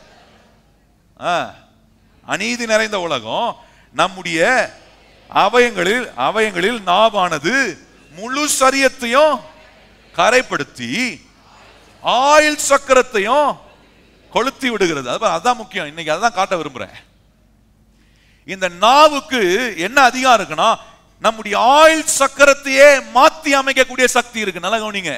ஆ, அநீதி நிறைந்த உலகம் நம்முடைய அவயங்களில் அவயங்களில் நாவானது முழு சரியத்தையும் கரைப்படுத்தி ஆயில் சக்கரத்தையும் கொளுத்தி விடுகிறது அது அதான் முக்கியம் இன்னைக்கு அதான் காட்ட விரும்புறேன் இந்த நாவுக்கு என்ன அதிகாரம் இருக்குன்னா நம்முடைய ஆயில் சக்கரத்தையே மாத்தி அமைக்கக்கூடிய சக்தி இருக்கு நல்லா கவனிங்க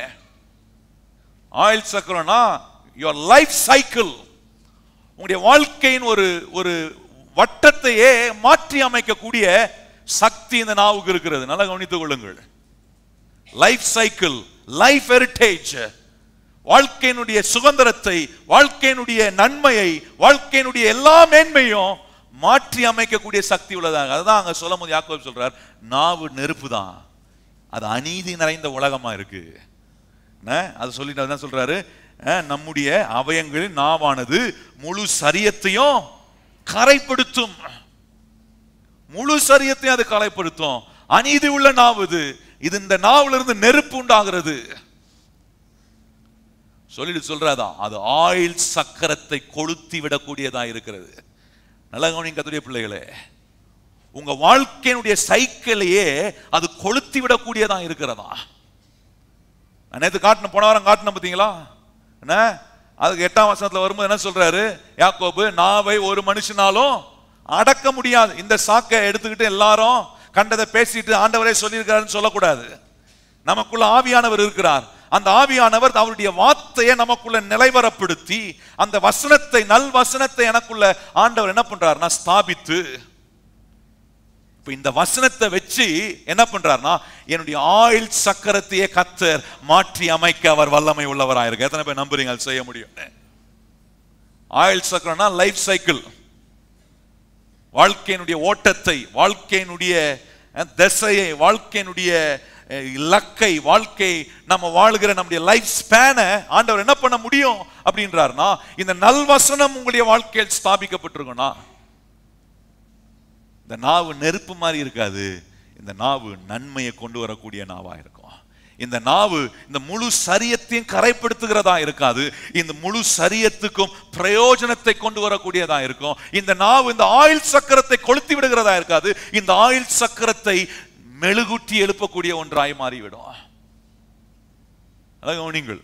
ஆயில் சக்கரம்னா யுவர் லைஃப் சைக்கிள் உங்களுடைய வாழ்க்கையின் ஒரு ஒரு வட்டத்தையே மாற்றி அமைக்கக்கூடிய சக்தி இந்த நாவுக்கு இருக்கிறது நல்லா கவனித்துக் கொள்ளுங்கள் லைஃப் சைக்கிள் லைஃப் ஹெரிட்டேஜ் வாழ்க்கையினுடைய சுதந்திரத்தை வாழ்க்கையினுடைய நன்மையை வாழ்க்கையினுடைய எல்லா மேன்மையும் மாற்றி அமைக்கக்கூடிய சக்தி உள்ளதாக அதுதான் அங்க சொல்லும் போது யாக்கோபு சொல்றார் நாவு நெருப்பு தான் அது அநீதி நிறைந்த உலகமா இருக்கு என்ன? அது சொல்லிட்டு தான் சொல்றாரு அஹ், நம்முடைய அவயங்களில் நாவானது முழு சரியத்தையும் கரைப்படுத்தும் முழு சரியத்தையும் அது கரைப்படுத்தும் அநீதி உள்ள நாவு இது இது இந்த நாவுல இருந்து நெருப்பு உண்டாகிறது சொல்லிட்டு சொல்றாதா அது ஆயில் சக்கரத்தை கொளுத்தி விடக்கூடியதா இருக்கிறது நல்ல கவனிங்க கத்துடைய பிள்ளைகளே உங்க வாழ்க்கையினுடைய சைக்கிளையே அது கொளுத்தி விடக்கூடியதா இருக்கிறதா நான் நேத்து காட்டின போன வாரம் காட்டின பார்த்தீங்களா என்ன அதுக்கு எட்டாம் வசனத்துல வரும்போது என்ன சொல்றாரு யாக்கோபு நாவை ஒரு மனுஷனாலும் அடக்க முடியாது இந்த சாக்கை எடுத்துக்கிட்டு எல்லாரும் கண்டதை பேசிட்டு ஆண்டவரே சொல்லியிருக்காருன்னு சொல்லக்கூடாது நமக்குள்ள ஆவியானவர் இருக்கிறார் அந்த ஆவியானவர் அவருடைய வார்த்தையை நமக்குள்ள நிலைவரப்படுத்தி அந்த வசனத்தை நல் வசனத்தை எனக்குள்ள ஆண்டவர் என்ன பண்றாருன்னா ஸ்தாபித்து இப்ப இந்த வசனத்தை வச்சு என்ன பண்றாருன்னா என்னுடைய ஆயில் சக்கரத்தையே கத்தர் மாற்றி அமைக்க அவர் வல்லமை உள்ளவராக இருக்கு எத்தனை பேர் நம்புறீங்க அது செய்ய முடியும் ஆயில் சக்கரம்னா லைஃப் சைக்கிள் வாழ்க்கையினுடைய ஓட்டத்தை வாழ்க்கையினுடைய அஹ், திசையை வாழ்க்கையினுடைய அஹ், இலக்கை வாழ்க்கை நம்ம வாழுகிற நம்முடைய லைஃப் ஸ்பேனை ஆண்டவர் என்ன பண்ண முடியும் அப்படின்றாருன்னா இந்த நல்வசனம் உங்களுடைய வாழ்க்கையில் ஸ்தாபிக்கப்பட்டிருக்கும்னா இந்த நாவு நெருப்பு மாதிரி இருக்காது இந்த நாவு நன்மையை கொண்டு வரக்கூடிய நாவா இருக்கும் இந்த நாவு இந்த முழு சரியத்தையும் கரைப்படுத்துகிறதா இருக்காது இந்த முழு சரியத்துக்கும் பிரயோஜனத்தை கொண்டு வரக்கூடியதா இருக்கும் இந்த நாவு இந்த ஆயில் சக்கரத்தை கொளுத்தி விடுகிறதா இருக்காது இந்த ஆயில் சக்கரத்தை மெழுகுட்டி எழுப்பக்கூடிய ஒன்றாய் மாறிவிடும் அதான் கவனிங்கள்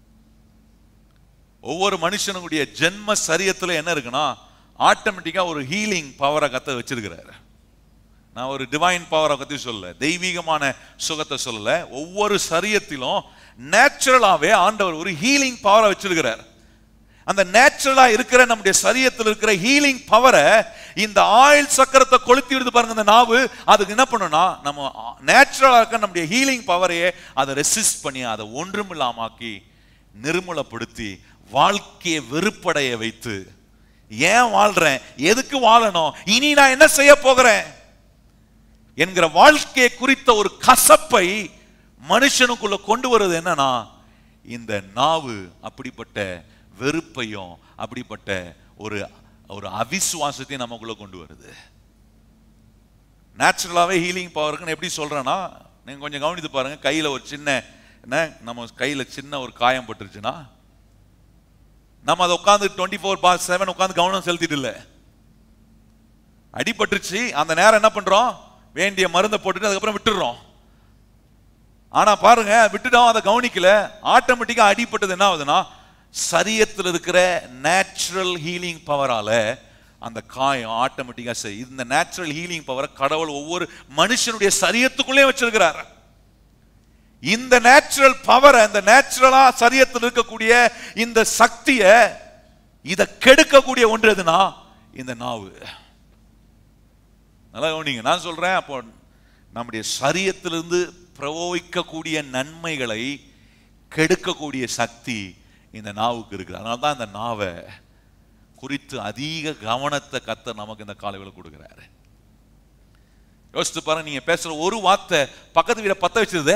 ஒவ்வொரு மனுஷனுடைய ஜென்ம சரியத்துல என்ன இருக்குன்னா ஆட்டோமேட்டிக்கா ஒரு ஹீலிங் பவரை கத்த வச்சிருக்கிறாரு நான் ஒரு டிவைன் பவரை பத்தி சொல்ல தெய்வீகமான சுகத்தை சொல்லல ஒவ்வொரு சரியத்திலும் நேச்சுரலாவே ஆண்டவர் ஒரு ஹீலிங் பவரை வச்சிருக்கிறார் அந்த நேச்சுரலா இருக்கிற நம்முடைய சரியத்தில் இருக்கிற ஹீலிங் பவரை இந்த ஆயில் சக்கரத்தை கொளுத்தி விடுது பாருங்க இந்த நாவு அதுக்கு என்ன பண்ணும்னா நம்ம நேச்சுரலா இருக்க நம்முடைய ஹீலிங் பவரையே அதை ரெசிஸ்ட் பண்ணி அதை ஒன்றுமில்லாமாக்கி நிர்மூலப்படுத்தி வாழ்க்கையை வெறுப்படைய வைத்து ஏன் வாழ்றேன் எதுக்கு வாழணும் இனி நான் என்ன செய்ய போகிறேன் என்கிற வாழ்க்கையை குறித்த ஒரு கசப்பை மனுஷனுக்குள்ள கொண்டு வருவது என்னன்னா இந்த நாவு அப்படிப்பட்ட வெறுப்பையும் அப்படிப்பட்ட ஒரு ஒரு அவிசுவாசத்தையும் நமக்குள்ள கொண்டு வருது நேச்சுரலாவே ஹீலிங் பவருக்குன்னு எப்படி சொல்றேன்னா நீங்க கொஞ்சம் கவனித்து பாருங்க கையில ஒரு சின்ன என்ன நம்ம கையில சின்ன ஒரு காயம் பட்டுருச்சுன்னா நம்ம அதை உட்காந்து டுவெண்ட்டி ஃபோர் பார் செவன் உட்காந்து கவனம் செலுத்திட்டு இல்லை அடிபட்டுருச்சு அந்த நேரம் என்ன பண்றோம் வேண்டிய மருந்தை போட்டுட்டு அதுக்கப்புறம் விட்டுடுறோம் ஆனா பாருங்க விட்டுட்டோம் அதை கவனிக்கல ஆட்டோமேட்டிக்கா அடிபட்டது என்ன ஆகுதுன்னா சரியத்தில் இருக்கிற நேச்சுரல் ஹீலிங் பவரால அந்த காயம் ஆட்டோமேட்டிக்கா சரி இந்த நேச்சுரல் ஹீலிங் பவரை கடவுள் ஒவ்வொரு மனுஷனுடைய சரியத்துக்குள்ளே வச்சிருக்கிறார் இந்த நேச்சுரல் பவரை இந்த நேச்சுரலா சரியத்தில் இருக்கக்கூடிய இந்த சக்தியை இதை கெடுக்கக்கூடிய ஒன்று எதுனா இந்த நாவு நல்லா கவனிங்க நான் சொல்றேன் அப்போ நம்முடைய சரியத்திலிருந்து பிரவோகிக்கக்கூடிய நன்மைகளை கெடுக்கக்கூடிய சக்தி இந்த நாவுக்கு இருக்குது அதனால தான் இந்த நாவை குறித்து அதிக கவனத்தை கத்த நமக்கு இந்த காலைகளை கொடுக்குறாரு யோசித்து பாருங்க நீங்க பேசுற ஒரு வார்த்தை பக்கத்து வீட பத்த வச்சிருதே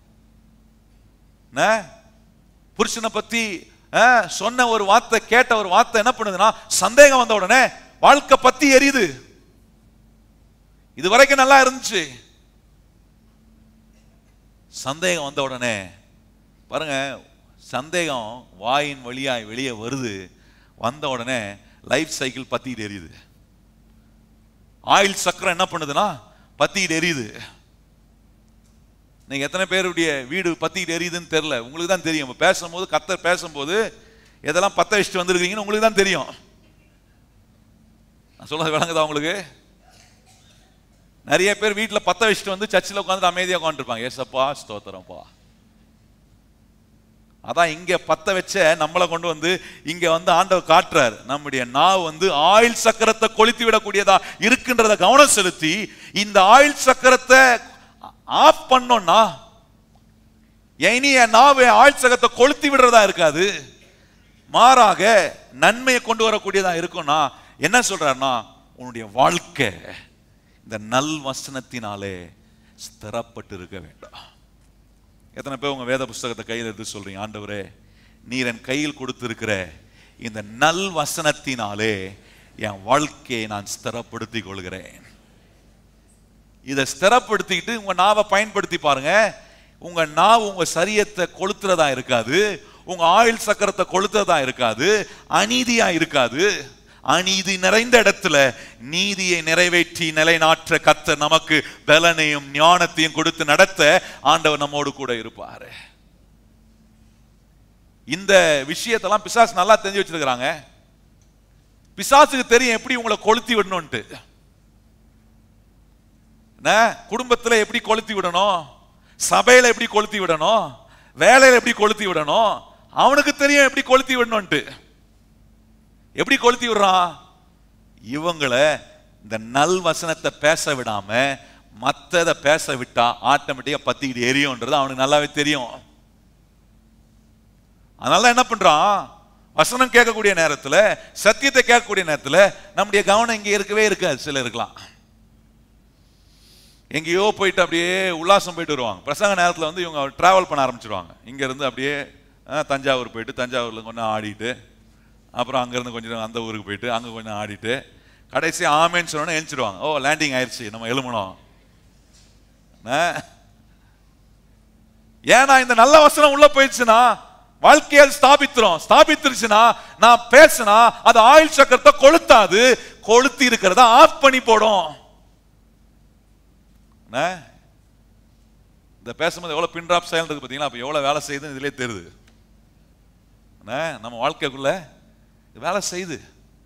என்ன? புருஷனை பத்தி ஆ, சொன்ன ஒரு வார்த்தை கேட்ட ஒரு வார்த்தை என்ன பண்ணுதுன்னா சந்தேகம் வந்த உடனே வாழ்க்கை பத்தி எரியுது இது வரைக்கும் நல்லா இருந்துச்சு சந்தேகம் வந்த உடனே பாருங்க சந்தேகம் வாயின் வழியாய் வெளியே வருது வந்த உடனே லைஃப் சைக்கிள் பத்திட்டு எரியுது ஆயில் சக்கரம் என்ன பண்ணுதுன்னா பத்திட்டு எரியுது நீங்க எத்தனை பேருடைய வீடு பத்திட்டு எரியுதுன்னு தெரியல உங்களுக்கு தான் தெரியும் இப்ப பேசும்போது கத்தர் பேசும்போது எதெல்லாம் பத்த வச்சுட்டு வந்திருக்கீங்கன்னு உங்களுக்கு தான் தெரியும் நான் சொல்றது விளங்குதா உங்களுக்கு நிறைய பேர் வீட்டுல பத்த வச்சுட்டு வந்து சர்ச்சில் உட்காந்து அமைதியா உட்காந்துருப்பாங்க ஏசப்பா ஸ்தோத்திரம்ப்பா அதான் இங்க பத்த வச்ச நம்மளை கொண்டு வந்து இங்க வந்து ஆண்டவர் காட்டுறார் நம்முடைய நாவு வந்து ஆயில் சக்கரத்தை கொளுத்தி விடக்கூடியதா இருக்குன்றத கவனம் செலுத்தி இந்த ஆயில் சக்கரத்தை ஆஃப் பண்ணோம்னா இனி என் நாவு ஆயில் சக்கரத்தை கொளுத்தி விடுறதா இருக்காது மாறாக நன்மையை கொண்டு வரக்கூடியதா இருக்கும்னா என்ன சொல்றாருன்னா உன்னுடைய வாழ்க்கை இந்த நல் வசனத்தினாலே ஸ்திரப்பட்டு இருக்க வேண்டும் எத்தனை பேர் உங்க வேத புஸ்தகத்தை கையில் எடுத்து சொல்றீங்க ஆண்டவரே நீர் என் கையில் கொடுத்திருக்கிற இந்த நல் வசனத்தினாலே என் வாழ்க்கையை நான் ஸ்திரப்படுத்திக் கொள்கிறேன் இதை ஸ்திரப்படுத்திக்கிட்டு உங்க நாவை பயன்படுத்தி பாருங்க உங்க நாவு உங்க சரியத்தை கொளுத்துறதா இருக்காது உங்க ஆயில் சக்கரத்தை கொளுத்துறதா இருக்காது அநீதியா இருக்காது அநீதி நிறைந்த இடத்துல நீதியை நிறைவேற்றி நிலைநாற்ற கத்த நமக்கு பலனையும் ஞானத்தையும் கொடுத்து நடத்த ஆண்டவர் நம்மோடு கூட இருப்பாரு இந்த விஷயத்தெல்லாம் பிசாசு நல்லா தெரிஞ்சு வச்சிருக்கிறாங்க பிசாசுக்கு தெரியும் எப்படி உங்களை கொளுத்தி விடணும்ட்டு என்ன குடும்பத்துல எப்படி கொளுத்தி விடணும் சபையில எப்படி கொளுத்தி விடணும் வேலையில எப்படி கொளுத்தி விடணும் அவனுக்கு தெரியும் எப்படி கொளுத்தி விடணும்ட்டு எப்படி கொளுத்தி விடுறான் இவங்களை இந்த நல் வசனத்தை பேச விடாம மத்தத பேச விட்டா ஆட்டோமேட்டிக்கா பத்திக்கிட்டு எரியும்ன்றது அவனுக்கு நல்லாவே தெரியும் அதனால என்ன பண்றான் வசனம் கேட்கக்கூடிய நேரத்துல சத்தியத்தை கேட்கக்கூடிய நேரத்துல நம்முடைய கவனம் இங்க இருக்கவே இருக்காது சிலருக்கலாம் எங்கேயோ போயிட்டு அப்படியே உல்லாசம் போயிட்டு வருவாங்க பிரசங்க நேரத்தில் வந்து இவங்க டிராவல் பண்ண ஆரம்பிச்சிருவாங்க இங்க இருந்து அப்படியே அஹ், தஞ்சாவூர் போயிட்டு தஞ்சாவூர்ல கொஞ்சம் ஆடிட்டு அப்புறம் அங்கேருந்து கொஞ்சம் அந்த ஊருக்கு போயிட்டு அங்கே கொஞ்சம் ஆடிட்டு கடைசி ஆமேன்னு சொன்னோன்னே எழுச்சிடுவாங்க ஓ லேண்டிங் ஆயிடுச்சு நம்ம எழுமணும் ஏன்னா இந்த நல்ல வசனம் உள்ள போயிடுச்சுன்னா வாழ்க்கையால் ஸ்தாபித்துறோம் ஸ்தாபித்துருச்சுன்னா நான் பேசினா அது ஆயில் சக்கரத்தை கொளுத்தாது கொளுத்தி இருக்கிறத ஆஃப் பண்ணி போடும் என்ன? இந்த பேசும்போது எவ்வளவு பின் டிராப் செயல் இருக்கு பார்த்தீங்களா அப்போ எவ்வளவு வேலை செய்யுதுன்னு இதுலயே தெரியுது என்ன? நம்ம வாழ்க்கைக்குள்ள இது வேலை செய்யுது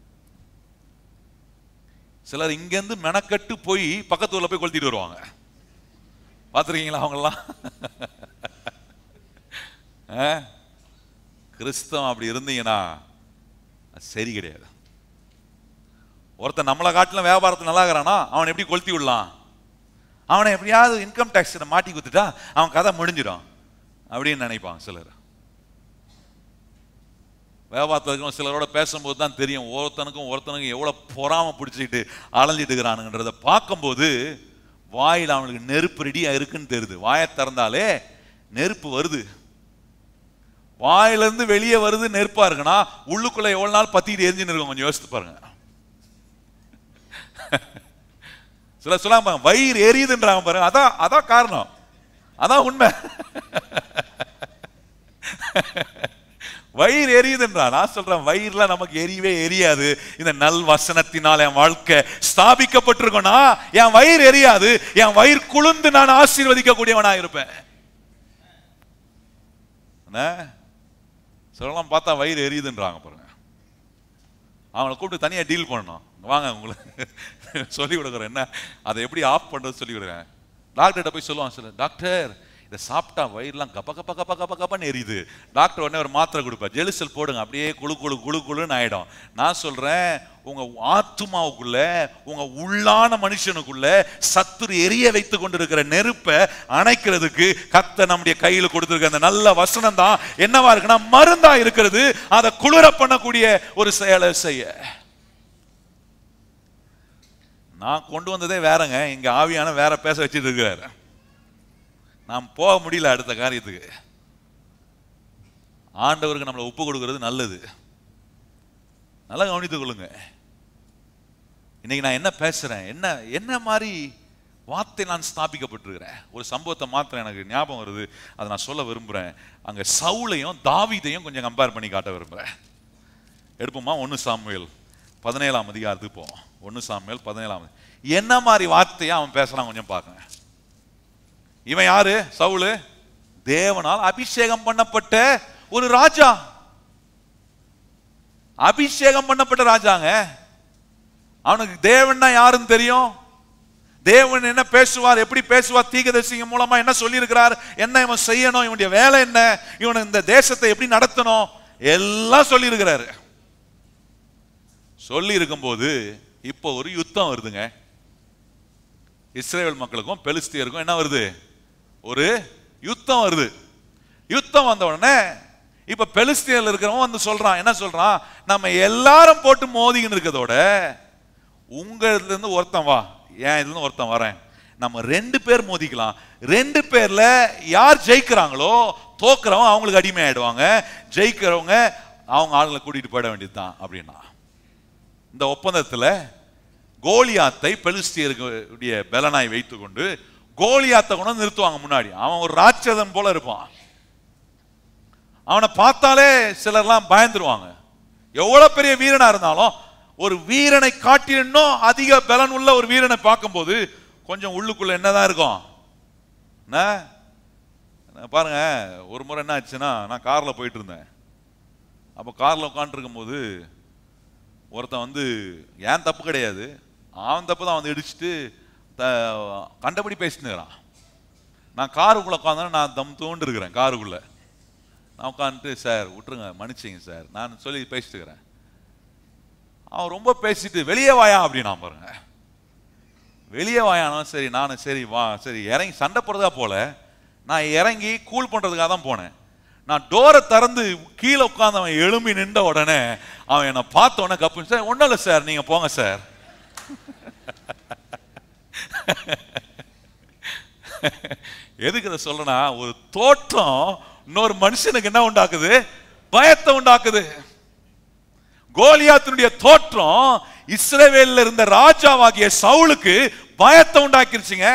சிலர் இங்கேருந்து மெனக்கட்டு போய் பக்கத்து ஊர்ல போய் கொளுத்திட்டு வருவாங்க பார்த்துருக்கீங்களா அவங்கெல்லாம் ஆ? கிறிஸ்தவம் அப்படி இருந்தீங்கன்னா அது சரி கிடையாது ஒருத்தன் நம்மளை காட்டிலும் வியாபாரத்தில் நல்லா இருக்கிறானா அவனை எப்படி கொளுத்தி விடலாம் அவனை எப்படியாவது இன்கம் டேக்ஸில் மாட்டி குத்துட்டா அவன் கதை முடிஞ்சிடும் அப்படின்னு நினைப்பான் சிலர் வியாபாரத்தில் இருக்கிற சிலரோட பேசும்போது தான் தெரியும் ஒருத்தனுக்கும் ஒருத்தனுக்கும் எவ்வளோ பொறாம பிடிச்சிட்டு அலைஞ்சிட்டு இருக்கிறானுங்கன்றத பார்க்கும்போது வாயில் அவனுக்கு நெருப்பு ரெடியாக இருக்குன்னு தெரியுது வாயை திறந்தாலே நெருப்பு வருது வாயிலிருந்து வெளியே வருது நெருப்பா இருக்குன்னா உள்ளுக்குள்ள எவ்வளவு நாள் பத்திட்டு எரிஞ்சுன்னு இருக்கும் கொஞ்சம் யோசித்து பாருங்க சில சொல்லாம வயிறு எரியுதுன்றாங்க பாருங்க அதான் அதான் காரணம் அதான் உண்மை வயிறு எரியுதுன்றா நான் சொல்றேன் வயிறுல நமக்கு எரியவே எரியாது இந்த நல் வசனத்தினால் என் வாழ்க்கை ஸ்தாபிக்கப்பட்டிருக்கோம்னா என் வயிறு எரியாது என் வயிறு குளிர்ந்து நான் ஆசீர்வதிக்கக்கூடியவனா இருப்பேன் என்ன? சொல்லலாம் பார்த்தா வயிறு எரியுதுன்றாங்க பாருங்க அவங்கள கூப்பிட்டு தனியா டீல் பண்ணணும் இங்க வாங்க உங்களுக்கு சொல்லி கொடுக்குறேன் என்ன அதை எப்படி ஆஃப் பண்றது சொல்லி கொடுக்குறேன் டாக்டர்கிட்ட போய் சொல்லுவான் சொல்லு டாக்டர் இதை சாப்பிட்டா வயிறுலாம் கப்ப கப்ப கப்ப கப்ப கப்பன்னு எரியுது டாக்டர் உடனே ஒரு மாத்திரை கொடுப்பார் ஜெலிசல் போடுங்க அப்படியே குழு குழு குழு குழுன்னு ஆயிடும் நான் சொல்றேன் உங்க ஆத்துமாவுக்குள்ள உங்க உள்ளான மனுஷனுக்குள்ள சத்துரு எரிய வைத்து கொண்டிருக்கிற நெருப்பை அணைக்கிறதுக்கு கத்த நம்முடைய கையில் கொடுத்திருக்க அந்த நல்ல வசனம் தான் என்னவா இருக்குன்னா மருந்தா இருக்கிறது அதை குளிர பண்ணக்கூடிய ஒரு செயலை செய்ய நான் கொண்டு வந்ததே வேறங்க இங்க ஆவியான வேற பேச வச்சுட்டு இருக்கிறாரு நாம் போக முடியல அடுத்த காரியத்துக்கு ஆண்டவருக்கு நம்மளை ஒப்பு கொடுக்கிறது நல்லது நல்லா கவனித்துக் கொள்ளுங்க இன்னைக்கு நான் என்ன பேசுறேன் என்ன என்ன மாதிரி வார்த்தை நான் ஸ்தாபிக்கப்பட்டிருக்கிறேன் ஒரு சம்பவத்தை மாத்திரம் எனக்கு ஞாபகம் வருது அதை நான் சொல்ல விரும்புறேன் அங்க சவுலையும் தாவீதையும் கொஞ்சம் கம்பேர் பண்ணி காட்ட விரும்புறேன் எடுப்போமா ஒன்னு சாமுவேல் பதினேழாம் அதிகாரத்துக்கு போவோம் ஒன்னு சாமுவேல் பதினேழாம் அதி- என்ன மாதிரி வார்த்தையா அவன் பேசுறான் கொஞ்சம் பார்க்கங்க இவன் யாரு சவுலு தேவனால் அபிஷேகம் பண்ணப்பட்ட ஒரு ராஜா அபிஷேகம் பண்ணப்பட்ட ராஜாங்க அவனுக்கு தேவன்னா யாருன்னு தெரியும் தேவன் என்ன பேசுவார் எப்படி பேசுவார் தீகதரிசிங்க மூலமா என்ன சொல்லியிருக்கிறார் என்ன இவன் செய்யணும் இவனுடைய வேலை என்ன இவன் இந்த தேசத்தை எப்படி நடத்தணும் எல்லாம் சொல்லியிருக்கிறாரு சொல்லி இருக்கும்போது இப்போ ஒரு யுத்தம் வருதுங்க இஸ்ரேல் மக்களுக்கும் பெலிஸ்தியருக்கும் என்ன வருது ஒரு யுத்தம் வருது யுத்தம் வந்த உடனே இப்ப பெலிஸ்தியர்ல இருக்கிறவன் வந்து சொல்றான் என்ன சொல்றான் நம்ம எல்லாரும் போட்டு மோதிக்கின்னு இருக்கிறதோட உங்க இதுல இருந்து ஒருத்தன் வா ஏன் இதுல இருந்து ஒருத்தன் வரேன் நம்ம ரெண்டு பேர் மோதிக்கலாம் ரெண்டு பேர்ல யார் ஜெயிக்கிறாங்களோ தோக்குறவங்க அவங்களுக்கு அடிமை ஆயிடுவாங்க ஜெயிக்கிறவங்க அவங்க ஆளுங்களை கூட்டிட்டு போயிட வேண்டியதுதான் அப்படின்னா இந்த ஒப்பந்தத்துல கோலியாத்தை பெலிஸ்தியருடைய பலனாய் வைத்துக்கொண்டு கோலியாத்தை கொண்டு வந்து நிறுத்துவாங்க முன்னாடி அவன் ஒரு ராட்சதன் போல இருப்பான் அவனை பார்த்தாலே சிலர்லாம் பயந்துருவாங்க எவ்வளவு பெரிய வீரனா இருந்தாலும் ஒரு வீரனை காட்டிலும் அதிக பலன் உள்ள ஒரு வீரனை பார்க்கும்போது கொஞ்சம் உள்ளுக்குள்ள என்னதான் இருக்கும் என்ன? நான் பாருங்க ஒரு முறை என்ன ஆச்சுன்னா நான் கார்ல போயிட்டு இருந்தேன் அப்போ கார்ல உட்காந்துருக்கும் போது ஒருத்தன் வந்து ஏன் தப்பு கிடையாது அவன் தப்பு தான் வந்து இடிச்சிட்டு த- கண்டபடி பேசினுக்கிறான் நான் காருக்குள்ள உட்காந்தா நான் தம் தோண்டு இருக்கிறேன் காருக்குள்ள நான் உட்காந்துட்டு சார் விட்டுருங்க மன்னிச்சிங்க சார் நான் சொல்லி பேசிட்டு இருக்கிறேன் அவன் ரொம்ப பேசிட்டு வெளியே வாயா அப்படின்னா பாருங்க வெளியே வாயானோ சரி நானும் சரி வா சரி இறங்கி சண்டை போடுறதா போல நான் இறங்கி கூல் பண்றதுக்காக தான் போனேன் நான் டோரை திறந்து கீழே உட்கார்ந்து அவன் எழும்பி நின்ற உடனே அவன் என்னை பார்த்த உடனே கப்பு சார் ஒன்றும் இல்லை சார் நீங்க போங்க சார் எதுக்கு இதை சொல்றேன்னா ஒரு தோற்றம் இன்னொரு மனுஷனுக்கு என்ன உண்டாக்குது பயத்தை உண்டாக்குது கோலியாத்தினுடைய தோற்றம் இஸ்ரவேல்ல இருந்த ராஜாவாகிய சவுலுக்கு பயத்தை உண்டாக்கிருச்சுங்க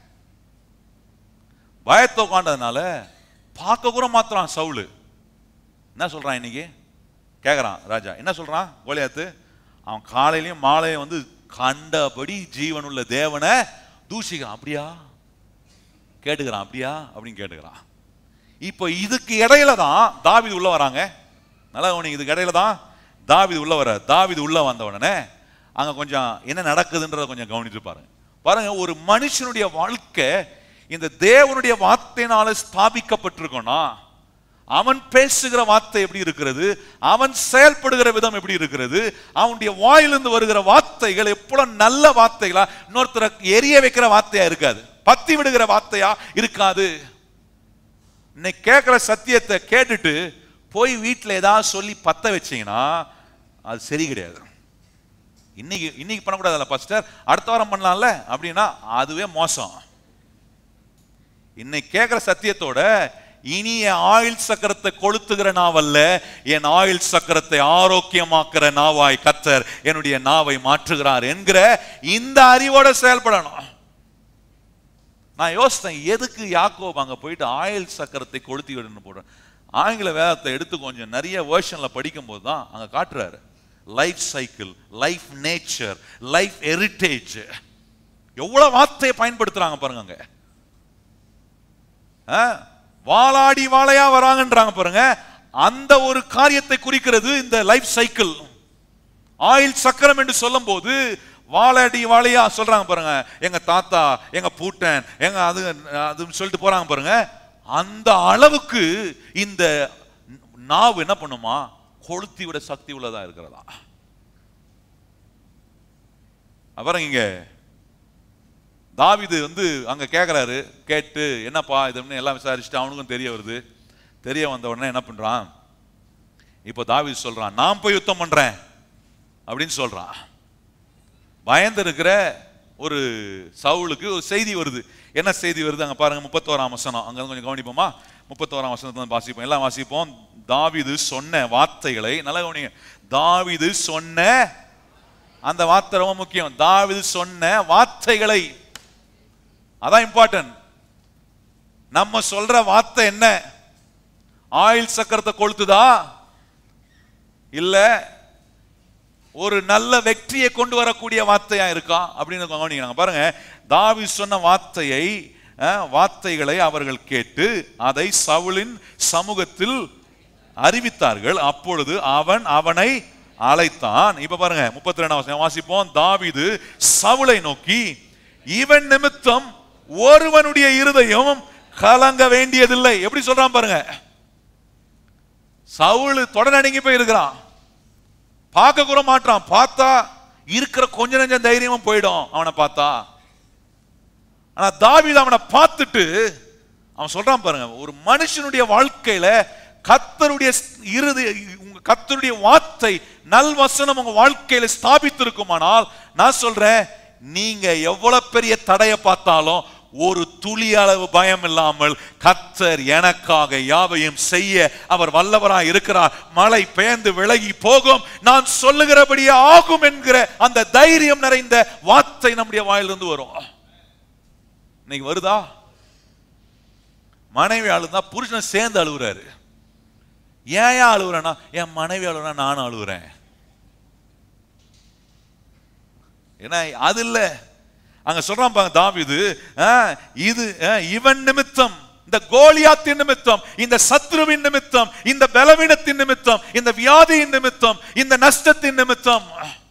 பயத்தை உட்காண்டதுனால பார்க்க கூட மாத்திரான் சவுலு என்ன சொல்றான் இன்னைக்கு கேக்குறான் ராஜா என்ன சொல்றான் கோலியாத்து அவன் காலையிலயும் மாலையும் வந்து கண்டபடி ஜீவனுள்ள தேவனை தூஷிக்கிறான் அப்படியா கேட்டுக்கிறான் அப்படியா அப்படின்னு கேட்டுக்கிறான் இப்போ இதுக்கு இடையில தான் தாவீது உள்ள வராங்க நல்லா கவனிங்க இதுக்கு இடையில தான் தாவீது உள்ள வர தாவீது உள்ள வந்த உடனே அங்க கொஞ்சம் என்ன நடக்குதுன்றத கொஞ்சம் கவனித்து பாருங்க பாருங்க ஒரு மனுஷனுடைய வாழ்க்கை இந்த தேவனுடைய வார்த்தையினால ஸ்தாபிக்கப்பட்டிருக்கோம்னா அவன் பேசுகிற வார்த்தை எப்படி இருக்கிறது அவன் செயல்படுகிற விதம் எப்படி இருக்கிறது அவனுடைய வாயிலிருந்து வருகிற வார்த்தைகள் எப்பொழுதும் நல்ல வார்த்தைகளா இன்னொருத்தரை எரிய வைக்கிற வார்த்தையா இருக்காது பத்தி விடுகிற வார்த்தையா இருக்காது இன்னைக்கு கேட்குற சத்தியத்தை கேட்டுட்டு போய் வீட்டில் ஏதாவது சொல்லி பத்த வச்சீங்கன்னா அது சரி கிடையாது இன்னைக்கு இன்னைக்கு பண்ணக்கூடாதுல்ல பாஸ்டர் அடுத்த வாரம் பண்ணலாம்ல அப்படின்னா அதுவே மோசம் இன்னைக்கு கேட்குற சத்தியத்தோட இனி என் ஆயுள் சக்கரத்தை கொளுத்துகிற நாவல்ல என் ஆயுள் சக்கரத்தை ஆரோக்கியமாக்குற நாவாய் கத்தர் என்னுடைய நாவை மாற்றுகிறார் என்கிற இந்த அறிவோட செயல்படணும் நான் யோசித்தேன் எதுக்கு யாக்கோப் அங்க போயிட்டு ஆயில் சக்கரத்தை கொளுத்தி விடணும் போடுறேன் ஆங்கில வேதத்தை எடுத்து கொஞ்சம் நிறைய வேர்ஷன்ல படிக்கும்போது தான் அங்க காட்டுறாரு life cycle life nature life heritage எவ்வளவு வார்த்தையை பயன்படுத்துறாங்க பாருங்க அங்க ஆ, வாளாடி வாழையா வராங்கன்றாங்க பாருங்க அந்த ஒரு காரியத்தை குறிக்கிறது இந்த லைஃப் சைக்கிள் ஆயில் சக்கரம் என்று சொல்லும்போது வாழாடி வாழையா சொல்றாங்க பாருங்க எங்க தாத்தா எங்க பூட்டன் எங்க அது அதுன்னு சொல்லிட்டு போறாங்க பாருங்க அந்த அளவுக்கு இந்த நாவு என்ன பண்ணுமா கொளுத்தி விட சக்தி உள்ளதா இருக்கிறதா அப்புறம் இங்க தாவிது வந்து அங்க கேக்குறாரு கேட்டு என்னப்பா இதுன்னு எல்லாம் விசாரிச்சுட்டு அவனுக்கும் தெரிய வருது தெரிய வந்த உடனே என்ன பண்றான் இப்போ தாவீது சொல்றான் நான் போய் யுத்தம் பண்றேன் அப்படின்னு சொல்றான் பயந்து இருக்கிற ஒரு சவுலுக்கு ஒரு செய்தி வருது என்ன செய்தி வருது அங்க பாருங்க முப்பத்தோராம் வசனம் அங்க கொஞ்சம் கவனிப்போமா முப்பத்தோராம் வசனத்தை வந்து வாசிப்போம் எல்லாம் வாசிப்போம் தாவீது சொன்ன வார்த்தைகளை நல்லா கவனிங்க தாவீது சொன்ன அந்த வார்த்தை ரொம்ப முக்கியம் தாவீது சொன்ன வார்த்தைகளை அதான் இம்பார்ட்டன்ட் நம்ம சொல்ற வார்த்தை என்ன ஆயில் சக்கரத்தை கொளுத்துதா இல்ல ஒரு நல்ல வெற்றியை கொண்டு வரக்கூடிய வார்த்தையா இருக்கா அப்படின்னு கவனிக்கிறாங்க பாருங்க தாவி சொன்ன வார்த்தையை அஹ், வார்த்தைகளை அவர்கள் கேட்டு அதை சவுலின் சமூகத்தில் அறிவித்தார்கள் அப்பொழுது அவன் அவனை அழைத்தான் இப்ப பாருங்க முப்பத்தி ரெண்டாம் வாசிப்போம் தாவீது சவுலை நோக்கி இவன் நிமித்தம் ஒருவனுடைய இருதயம் கலங்க வேண்டியதில்லை எப்படி சொல்றான் பாருங்க சவுல் தொடநடுங்கி போய் இருக்கிறான் பார்க்க கூட மாட்டான் பார்த்தா இருக்கிற கொஞ்ச நெஞ்சம் தைரியமும் போயிடும் அவனை பார்த்தா ஆனா தாவீது அவனை பார்த்துட்டு அவன் சொல்றான் பாருங்க ஒரு மனுஷனுடைய வாழ்க்கையில கத்தருடைய இறுதி உங்க கத்தருடைய வார்த்தை நல்வசனம் உங்க வாழ்க்கையில ஸ்தாபித்திருக்குமானால் நான் சொல்றேன் நீங்க எவ்வளவு பெரிய தடையை பார்த்தாலும் ஒரு துளி அளவு பயம் இல்லாமல் கத்தர் எனக்காக யாவையும் செய்ய அவர் வல்லவராய் இருக்கிறார் மழை பெயர்ந்து விலகி போகும் நான் சொல்லுகிறபடியே ஆகும் என்கிற அந்த தைரியம் நிறைந்த வார்த்தை நம்முடைய வாயிலிருந்து வரும் இன்னைக்கு வருதா மனைவி அழுதா புருஷன் சேர்ந்து அழுகுறாரு ஏன் ஏன் அழுகுறேன்னா என் மனைவி அழுகுறா நானும் அழுகுறேன் ஏன்னா அது இல்ல அங்க சொல்றான் பாங்க தாவிது இது ஆ, இவன் நிமித்தம் இந்த கோலியாத்தின் நிமித்தம் இந்த சத்ருவின் நிமித்தம் இந்த பலவீனத்தின் நிமித்தம் இந்த வியாதியின் நிமித்தம் இந்த நஷ்டத்தின் நிமித்தம்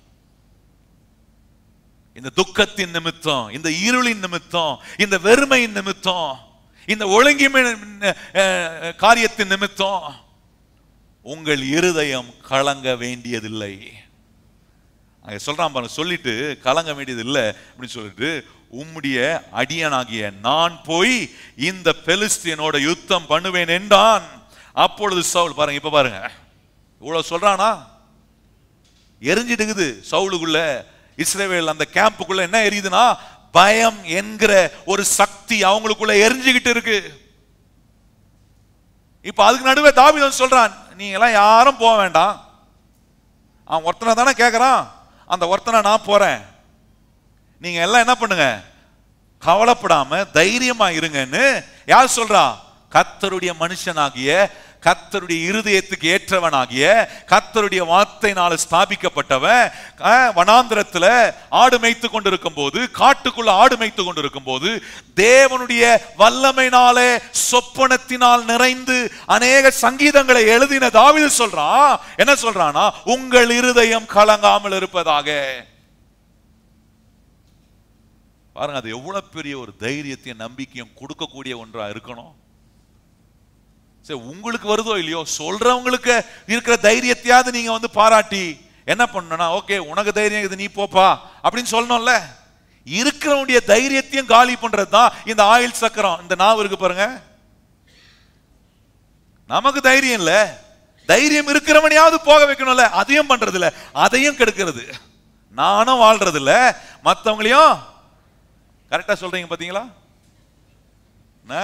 இந்த துக்கத்தின் நிமித்தம் இந்த இருளின் நிமித்தம் இந்த வெறுமையின் நிமித்தம் இந்த ஒழுங்கிமை அஹ், காரியத்தின் நிமித்தம் உங்கள் இருதயம் கலங்க வேண்டியதில்லை அங்க சொல்றான் பாருங்க சொல்லிட்டு கலங்க வேண்டியது இல்லை அப்படின்னு சொல்லிட்டு உம்முடைய அடியனாகிய நான் போய் இந்த பெலிஸ்தியனோட யுத்தம் பண்ணுவேன் என்றான் அப்பொழுது சவுல் பாருங்க இப்ப பாருங்க இவ்வளவு சொல்றானா எரிஞ்சிடுக்குது சவுலுக்குள்ள இஸ்ரேவேல் அந்த கேம்புக்குள்ள என்ன எரியுதுன்னா பயம் என்கிற ஒரு சக்தி அவங்களுக்குள்ள எரிஞ்சுகிட்டு இருக்கு இப்ப அதுக்கு நடுவே தாவீது சொல்றான் நீங்க எல்லாம் யாரும் போக வேண்டாம் அவன் ஒருத்தனை தானே கேட்கறான் அந்த ஒருத்தனை நான் போறேன் நீங்க எல்லாம் என்ன பண்ணுங்க கவலைப்படாம தைரியமா இருங்கன்னு யார் சொல்றா கத்தருடைய மனுஷனாகிய கத்தருடைய இருதயத்துக்கு ஏற்றவனாகிய கத்தருடைய வார்த்தையினால ஸ்தாபிக்கப்பட்டவன் அஹ், வனாந்திரத்துல ஆடு மேய்த்து கொண்டிருக்கும் போது காட்டுக்குள்ள ஆடு மேய்த்து கொண்டிருக்கும் போது தேவனுடைய வல்லமையினாலே சொப்பனத்தினால் நிறைந்து அநேக சங்கீதங்களை எழுதின தாவீது சொல்றான் என்ன சொல்றானா உங்கள் இருதயம் கலங்காமல் இருப்பதாக பாருங்க அது எவ்வளவு பெரிய ஒரு தைரியத்தையும் நம்பிக்கையும் கொடுக்கக்கூடிய ஒன்றா இருக்கணும் சரி உங்களுக்கு வருதோ இல்லையோ சொல்றவங்களுக்கு இருக்கிற தைரியத்தையாவது நீங்க வந்து பாராட்டி என்ன பண்ணணும்னா ஓகே உனக்கு தைரியம் இது நீ போப்பா அப்படின்னு சொல்லணும்ல இருக்கிறவனுடைய தைரியத்தையும் காலி பண்றது தான் இந்த ஆயில் சக்கரம் இந்த நாவு இருக்கு பாருங்க நமக்கு தைரியம் இல்ல தைரியம் இருக்கிறவனையாவது போக வைக்கணும்ல அதையும் பண்றது இல்ல அதையும் கெடுக்கிறது நானும் வாழ்றது இல்ல மத்தவங்களையும் கரெக்டா சொல்றீங்க பாத்தீங்களா என்ன?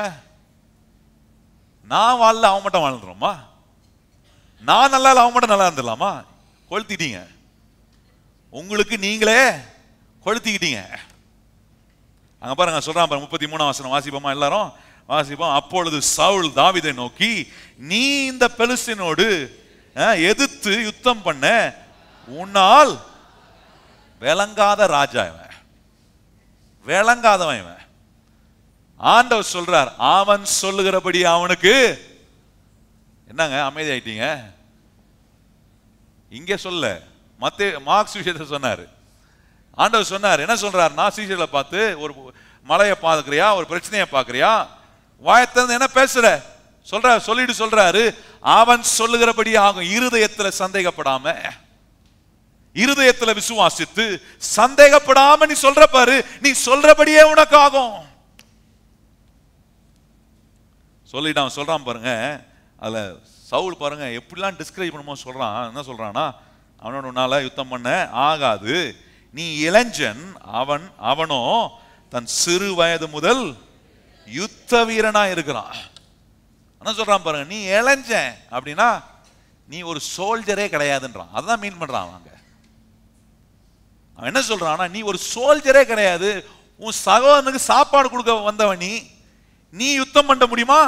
நான் வாழல அவன் மட்டும் வாழ்ந்துருமா நான் நல்லா இல்ல அவன் மட்டும் நல்லா இருந்துடலாமா கொளுத்திட்டீங்க உங்களுக்கு நீங்களே கொளுத்திக்கிட்டீங்க அங்க பாருங்க சொல்றான் பாருங்க முப்பத்தி மூணாம் வசனம் வாசிப்போமா எல்லாரும் வாசிப்போம் அப்பொழுது சவுல் தாவீதை நோக்கி நீ இந்த பெலிஸ்தீனோடு அஹ், எதிர்த்து யுத்தம் பண்ண உன்னால் விளங்காத ராஜா இவன் விளங்காதவன் இவன் ஆண்டவர் சொல்றார் அவன் சொல்லுகிறபடி அவனுக்கு என்னங்க அமைதி ஆயிட்டீங்க இங்க சொல்ல மத்தே மார்க்ஸ் விஷயத்தை சொன்னாரு ஆண்டவர் சொன்னார் என்ன சொல்றார் நான் சீசர்களை பார்த்து ஒரு மலையை பார்க்கறியா ஒரு பிரச்சனையை பார்க்கறியா வாயத்திலிருந்து என்ன பேசுற சொல்ற சொல்லிட்டு சொல்றாரு அவன் சொல்லுகிறபடி ஆகும் இருதயத்துல சந்தேகப்படாம இருதயத்துல விசுவாசித்து சந்தேகப்படாம நீ சொல்ற பாரு நீ சொல்றபடியே உனக்கு ஆகும் சொல்லிட்டு அவன் சொல்றான் பாருங்க அதுல சவுல் பாருங்க எப்படிலாம் டிஸ்கரேஜ் பண்ணுமோ சொல்றான் என்ன சொல்றான்னா அவனோட உன்னால யுத்தம் பண்ண ஆகாது நீ இளைஞன் அவன் அவனோ தன் சிறு வயது முதல் யுத்த வீரனா இருக்கிறான் என்ன சொல்றான் பாருங்க நீ இளைஞன் அப்படின்னா நீ ஒரு சோல்ஜரே கிடையாதுன்றான் அதான் மீன் பண்றான் அவங்க அவன் என்ன சொல்றான்னா நீ ஒரு சோல்ஜரே கிடையாது உன் சகோதரனுக்கு சாப்பாடு கொடுக்க வந்தவன் நீ நீ யுத்தம் பண்ண முடியுமா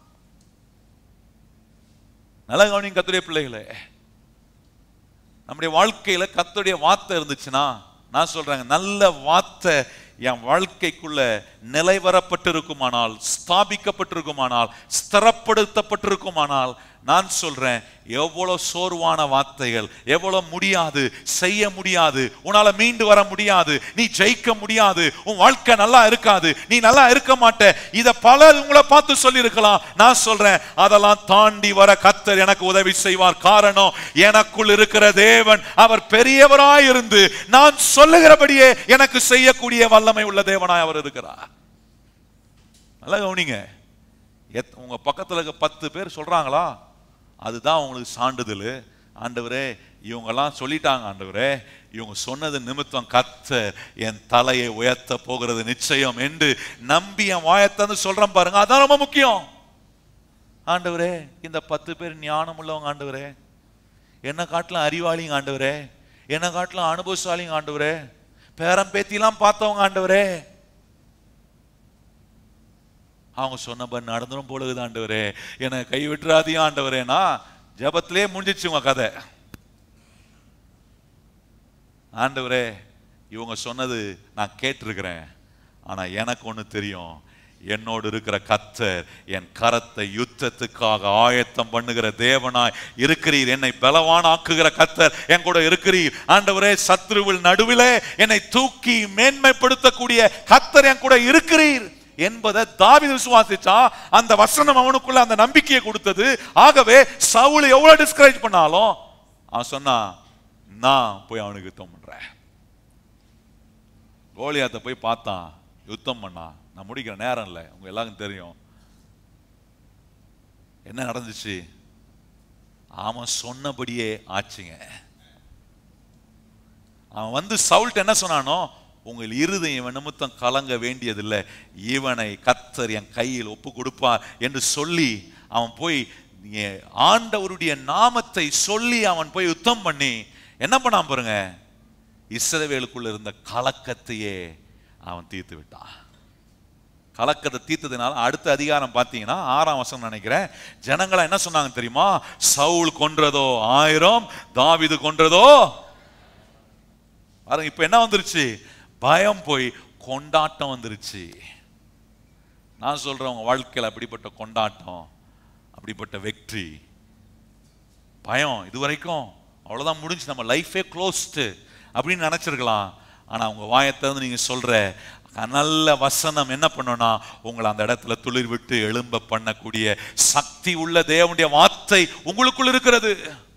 நல்ல கவனிங்க கத்துடைய பிள்ளைகளே நம்முடைய வாழ்க்கையில கத்துடைய வார்த்தை இருந்துச்சுன்னா நான் சொல்றேங்க நல்ல வார்த்தை என் வாழ்க்கைக்குள்ள நிலைவரப்பட்டிருக்குமானால் ஸ்தாபிக்கப்பட்டிருக்குமானால் ஸ்திரப்படுத்தப்பட்டிருக்குமானால் நான் சொல்றேன் எவ்வளவு சோர்வான வார்த்தைகள் எவ்வளவு முடியாது செய்ய முடியாது உன்னால மீண்டு வர முடியாது நீ ஜெயிக்க முடியாது உன் வாழ்க்கை நல்லா இருக்காது நீ நல்லா இருக்க மாட்ட இத பலர் உங்களை பார்த்து சொல்லி இருக்கலாம் நான் சொல்றேன் அதெல்லாம் தாண்டி வர கத்தர் எனக்கு உதவி செய்வார் காரணம் எனக்குள் இருக்கிற தேவன் அவர் பெரியவராய் இருந்து நான் சொல்லுகிறபடியே எனக்கு செய்யக்கூடிய வல்லமை உள்ள தேவனாய் அவர் இருக்கிறார் நல்லா கவனிங்க எத்- உங்க பக்கத்துல இருக்க பத்து பேர் சொல்றாங்களா அதுதான் உங்களுக்கு சான்றிதழ் ஆண்டவரே இவங்கெல்லாம் சொல்லிட்டாங்க ஆண்டவரே இவங்க சொன்னது நிமித்தம் கத்தர் என் தலையை உயர்த்த போகிறது நிச்சயம் என்று நம்பி என் வாயத்தந்து சொல்றேன் பாருங்க அதான் ரொம்ப முக்கியம் ஆண்டவரே இந்த பத்து பேர் ஞானம் உள்ளவங்க ஆண்டவரே என்ன காட்டிலும் அறிவாளிங்க ஆண்டவரே என்ன காட்டிலும் அனுபவசாலிங்க ஆண்டவரே பேரம் பேத்திலாம் பார்த்தவங்க ஆண்டவரே அவங்க சொன்னபடி நடந்துரும் போலுது ஆண்டவரே என்னை கை விட்டுறாதீங்க ஆண்டவரேனா ஜெபத்திலே முடிஞ்சிச்சு உங்க கதை ஆண்டவரே இவங்க சொன்னது நான் கேட்டிருக்கிறேன் ஆனா எனக்கு ஒண்ணு தெரியும் என்னோடு இருக்கிற கத்தர் என் கரத்தை யுத்தத்துக்காக ஆயத்தம் பண்ணுகிற தேவனாய் இருக்கிறீர் என்னை பலவான் ஆக்குகிற கத்தர் என் கூட இருக்கிறீர் ஆண்டவரே சத்ருவில் நடுவிலே என்னை தூக்கி மேன்மைப்படுத்தக்கூடிய கத்தர் என் கூட இருக்கிறீர் என்பதை தாவீது விசுவாசிச்சா அந்த வசனம் அவனுக்குள்ள அந்த நம்பிக்கையை கொடுத்தது ஆகவே சவுல் எவ்வளவு டிஸ்கரேஜ் பண்ணாலும் அவன் சொன்னான் நான் போய் அவனுக்கு யுத்தம் பண்றேன் கோலியாத்தை போய் பார்த்தான் யுத்தம் பண்ணான் நான் முடிக்கிற நேரம் இல்லை உங்க எல்லாருக்கும் தெரியும் என்ன நடந்துச்சு அவன் சொன்னபடியே ஆச்சுங்க அவன் வந்து சவுல்ட்ட என்ன சொன்னானோ உங்கள் இருதயம் இவன் நிமித்தம் கலங்க வேண்டியதில்லை இவனை கத்தர் என் கையில் ஒப்பு கொடுப்பார் என்று சொல்லி அவன் போய் எ- ஆண்டவருடைய நாமத்தை சொல்லி அவன் போய் யுத்தம் பண்ணி என்ன பண்ணான் பாருங்க இஸ்ரவேலுக்குள்ள இருந்த கலக்கத்தையே அவன் தீர்த்து விட்டான் கலக்கத்தை தீர்த்ததுனால அடுத்த அதிகாரம் பார்த்தீங்கன்னா ஆறாம் வசனம் நினைக்கிறேன் ஜனங்களா என்ன சொன்னாங்க தெரியுமா சவுல் கொன்றதோ ஆயிரம் தாவீது கொன்றதோ பாருங்க இப்ப என்ன வந்துருச்சு பயம் போய் கொண்டாட்டம் வந்துருச்சு நான் சொல்றேன் உங்க வாழ்க்கையில அப்படிப்பட்ட கொண்டாட்டம் அப்படிப்பட்ட வெற்றி பயம் இது வரைக்கும் அவ்வளவுதான் முடிஞ்சு நம்ம லைஃபே க்ளோஸ்டு அப்படின்னு நினைச்சிருக்கலாம் ஆனா உங்க வாயை திறந்து நீங்க சொல்ற நல்ல வசனம் என்ன பண்ணும்னா உங்களை அந்த இடத்துல துளிர் விட்டு எழும்ப பண்ணக்கூடிய சக்தி உள்ள தேவனுடைய வார்த்தை உங்களுக்குள் இருக்கிறது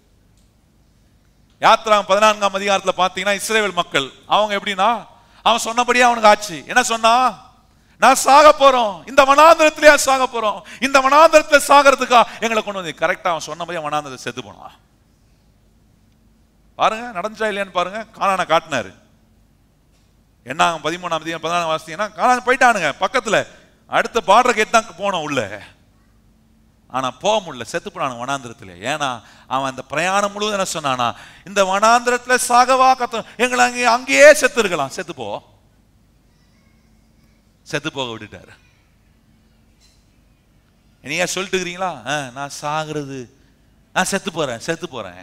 யாத்ராம் பதினான்காம் அதிகாரத்துல பாத்தீங்கன்னா இஸ்ரேல் மக்கள் அவங்க எப்படின்னா அவன் சொன்னபடியே அவனுக்கு ஆச்சு என்ன சொன்னா நான் சாக போறோம் இந்த வனாந்திரத்திலேயே சாக போறோம் இந்த வனாந்திரத்துல சாகிறதுக்கா எங்களை கொண்டு வந்து கரெக்டா அவன் சொன்னபடியே வனாந்திரத்தை செத்து போனான் பாருங்க நடந்துச்சா இல்லையான்னு பாருங்க காணான காட்டினாரு என்ன ஆகும் பதிமூணாம் தேதி பதினாலாம் வாசித்தீங்கன்னா காணாம போயிட்டானுங்க பக்கத்துல அடுத்த பார்டர் கேட் தான் போனோம் உள்ள ஆனா போக முடியல செத்து போனானு வனாந்திரத்துல ஏன்னா அவன் அந்த பிரயாணம் முழுவதும் என்ன சொன்னானா இந்த வனாந்திரத்துல சாகவா கத்த எங்களை அங்கே அங்கேயே செத்து இருக்கலாம் செத்து போ செத்து போக விட்டுட்டாரு நீங்க சொல்லிட்டு இருக்கிறீங்களா ஆ, நான் சாகிறது நான் செத்து போறேன் செத்து போறேன்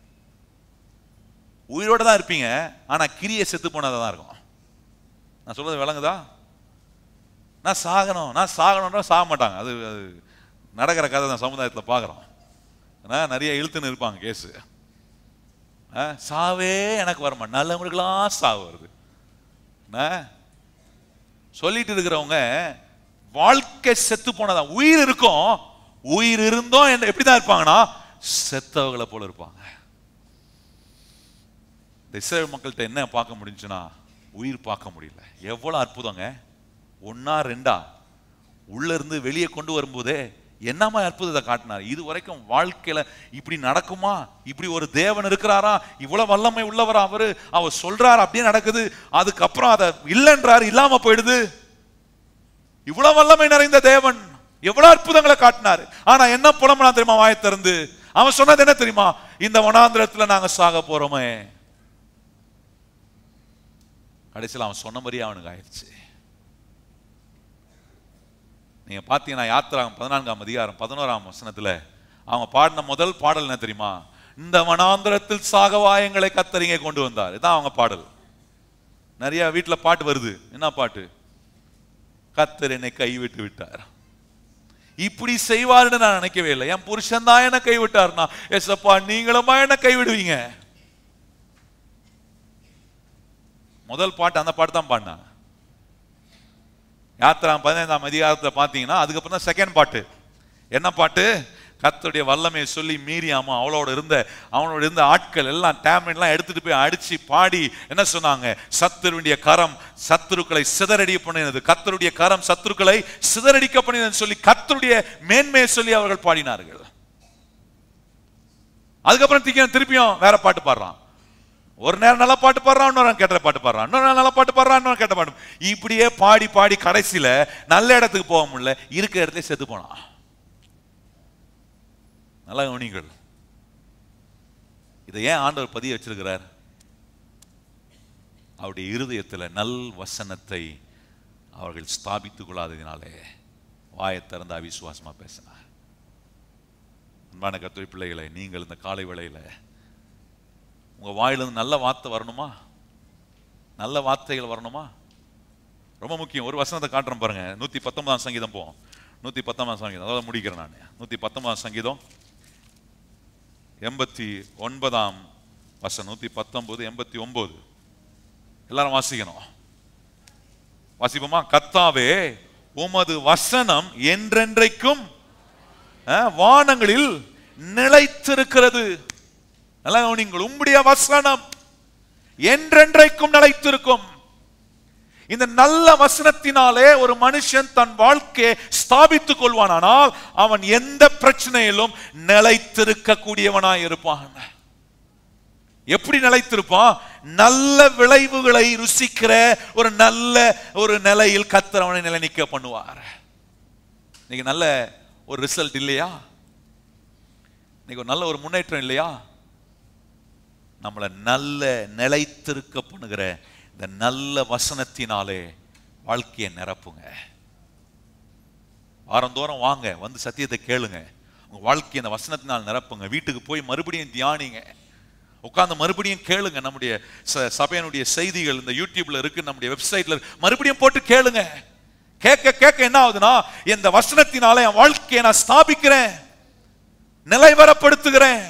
உயிரோட தான் இருப்பீங்க ஆனா கிரியை செத்து போனதா தான் இருக்கும் நான் சொல்றது விளங்குதா நான் சாகணும் நான் சாகணும்னா சாக மாட்டாங்க அது அது நடக்கிற கதை தான் சமுதாயத்தில் பார்க்குறோம் ஏன்னா நிறைய இழுத்துன்னு இருப்பாங்க கேஸு சாவே எனக்கு வரமா நல்லவங்களுக்கெல்லாம் சாவு வருது என்ன? சொல்லிட்டு இருக்கிறவங்க வாழ்க்கை செத்து போனதா உயிர் இருக்கும் உயிர் இருந்தும் என்ன எப்படிதான் இருப்பாங்கன்னா செத்தவங்களை போல இருப்பாங்க இந்த இஸ்ரேல் மக்கள்கிட்ட என்ன பார்க்க முடிஞ்சுன்னா உயிர் பார்க்க முடியல எவ்வளவு அற்புதங்க ஒன்னா ரெண்டா உள்ள இருந்து வெளியே கொண்டு வரும்போதே என்னமா அற்புதத்தை காட்டினார் இது வரைக்கும் வாழ்க்கையில இப்படி நடக்குமா இப்படி ஒரு தேவன் இருக்கிறாரா இவ்வளவு வல்லமை உள்ளவரா அவரு அவர் சொல்றாரு அப்படியே நடக்குது அதுக்கப்புறம் அதை இல்லைன்றாரு இல்லாம போயிடுது இவ்வளவு வல்லமை நிறைந்த தேவன் எவ்வளவு அற்புதங்களை காட்டினாரு ஆனா என்ன புலம்பலாம் தெரியுமா வாயை திறந்து அவன் சொன்னது என்ன தெரியுமா இந்த வனாந்திரத்துல நாங்க சாக போறோமே கடைசியில் அவன் சொன்ன மாதிரியே அவனுக்கு ஆயிடுச்சு நீங்க பார்த்தீங்கன்னா யாத்திராகம் பதினான்காம் அதிகாரம் பதினோராம் வசனத்துல அவங்க பாடின முதல் பாடல் என்ன தெரியுமா இந்த வனாந்திரத்தில் சாகவாயங்களை கத்தரிங்க கொண்டு வந்தார் இதான் அவங்க பாடல் நிறைய வீட்டுல பாட்டு வருது என்ன பாட்டு கத்தர் என்னை கைவிட்டு விட்டார் இப்படி செய்வாருன்னு நான் நினைக்கவே இல்லை என் புருஷன் தான் என்ன கைவிட்டார்னா எஸ்அப்பா நீங்களுமா என்ன கைவிடுவீங்க முதல் பாட்டு அந்த பாட்டு தான் பாடினாங்க யாத்திரா பதினைந்தாம் அதிகாரத்தில் பார்த்தீங்கன்னா அதுக்கப்புறம் தான் செகண்ட் பாட்டு என்ன பாட்டு கர்த்தருடைய வல்லமையை சொல்லி மீறியாம அவளோட இருந்த அவனோட இருந்த ஆட்கள் எல்லாம் டேப்லெட்லாம் எடுத்துட்டு போய் அடிச்சு பாடி என்ன சொன்னாங்க சத்துருடைய கரம் சத்துருக்களை சிதறடிய பண்ணினது கர்த்தருடைய கரம் சத்துருக்களை சிதறடிக்க பண்ணினதுன்னு சொல்லி கர்த்தருடைய மேன்மையை சொல்லி அவர்கள் பாடினார்கள் அதுக்கப்புறம் திருப்பியும் திருப்பியும் வேற பாட்டு பாடுறான் ஒரு நேரம் நல்ல பாட்டு பாடுறான் இன்னொரு நேரம் கெட்ட பாட்டு பாடுறான் இன்னொரு நேரம் நல்ல பாட்டு பாடுறான் இன்னொரு கெட்ட பாட்டு இப்படியே பாடி பாடி கடைசியில நல்ல இடத்துக்கு போக முடியல இருக்கிற இடத்துல செத்து போனான் நல்லா கவனிங்கள் இதை ஏன் ஆண்டவர் பதிய வச்சிருக்கிறார் அவருடைய இருதயத்துல நல் வசனத்தை அவர்கள் ஸ்தாபித்துக் கொள்ளாததினாலே வாயை திறந்து அவிசுவாசமா பேசினார் அன்பான கத்துரை பிள்ளைகளை நீங்கள் இந்த காலை வேளையில உங்க வாயிலிருந்து நல்ல வார்த்தை வரணுமா நல்ல வார்த்தைகள் வரணுமா ரொம்ப முக்கியம் ஒரு வசனத்தை காட்டுறேன் பாருங்க நூத்தி பத்தொன்பதாம் சங்கீதம் போவோம் நூத்தி பத்தொன்பதாம் சங்கீதம் அதாவது முடிக்கிறேன் நான் நூத்தி பத்தொன்பதாம் சங்கீதம் எண்பத்தி ஒன்பதாம் வசனம் நூத்தி பத்தொன்பது எண்பத்தி ஒன்பது எல்லாரும் வாசிக்கணும் வாசிப்போமா கத்தாவே உமது வசனம் என்றென்றைக்கும் அஹ், வானங்களில் நிலைத்திருக்கிறது நல்லா கவனிங்கள் உம்முடைய வசனம் என்றென்றைக்கும் நிலைத்திருக்கும் இந்த நல்ல வசனத்தினாலே ஒரு மனுஷன் தன் வாழ்க்கையை ஸ்தாபித்துக் கொள்வானானால் அவன் எந்த பிரச்சனையிலும் நிலைத்திருக்க கூடியவனாய் இருப்பான் எப்படி நிலைத்திருப்பான் நல்ல விளைவுகளை ருசிக்கிற ஒரு நல்ல ஒரு நிலையில் கத்தர் அவனை நிலைநிக்க பண்ணுவார் இன்னைக்கு நல்ல ஒரு ரிசல்ட் இல்லையா இன்னைக்கு ஒரு நல்ல ஒரு முன்னேற்றம் இல்லையா நம்மளை நல்ல நிலைத்திருக்க பண்ணுகிற இந்த நல்ல வசனத்தினாலே வாழ்க்கையை நிரப்புங்க வாரந்தோறும் வாங்க வந்து சத்தியத்தை கேளுங்க உங்க வாழ்க்கையை இந்த வசனத்தினால் நிரப்புங்க வீட்டுக்கு போய் மறுபடியும் தியானிங்க உட்கார்ந்து மறுபடியும் கேளுங்க நம்முடைய ச- சபையினுடைய செய்திகள் இந்த யூடியூப்ல இருக்கு நம்முடைய வெப்சைட்ல இருக்கு. மறுபடியும் போட்டு கேளுங்க கேட்க கேட்க என்ன ஆகுதுன்னா இந்த வசனத்தினால என் வாழ்க்கையை நான் ஸ்தாபிக்கிறேன் நிலைவரப்படுத்துகிறேன்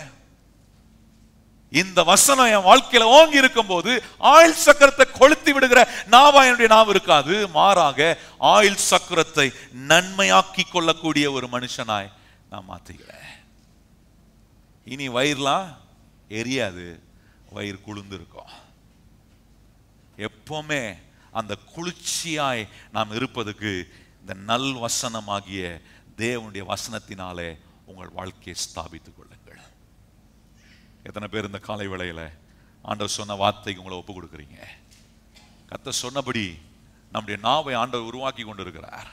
இந்த வசனம் என் வாழ்க்கையில ஓங்கி இருக்கும்போது ஆயில் சக்கரத்தை கொளுத்தி விடுகிற நாவா என்னுடைய நாவு இருக்காது மாறாக ஆயில் சக்கரத்தை நன்மையாக்கி கொள்ளக்கூடிய ஒரு மனுஷனாய் நான் மாத்துகிறேன் இனி வயிறுலாம் எரியாது வயிறு குளிர்ந்து இருக்கும் எப்பவுமே அந்த குளிர்ச்சியாய் நாம் இருப்பதுக்கு இந்த நல் வசனமாகிய தேவனுடைய வசனத்தினாலே உங்கள் வாழ்க்கையை ஸ்தாபித்துக் கொள்ளுங்கள் எத்தனை பேர் இந்த காலை வேளையில ஆண்டவர் சொன்ன வார்த்தைக்கு உங்களை ஒப்பு கொடுக்குறீங்க கத்த சொன்னபடி நம்முடைய நாவை ஆண்டவர் உருவாக்கி கொண்டிருக்கிறார்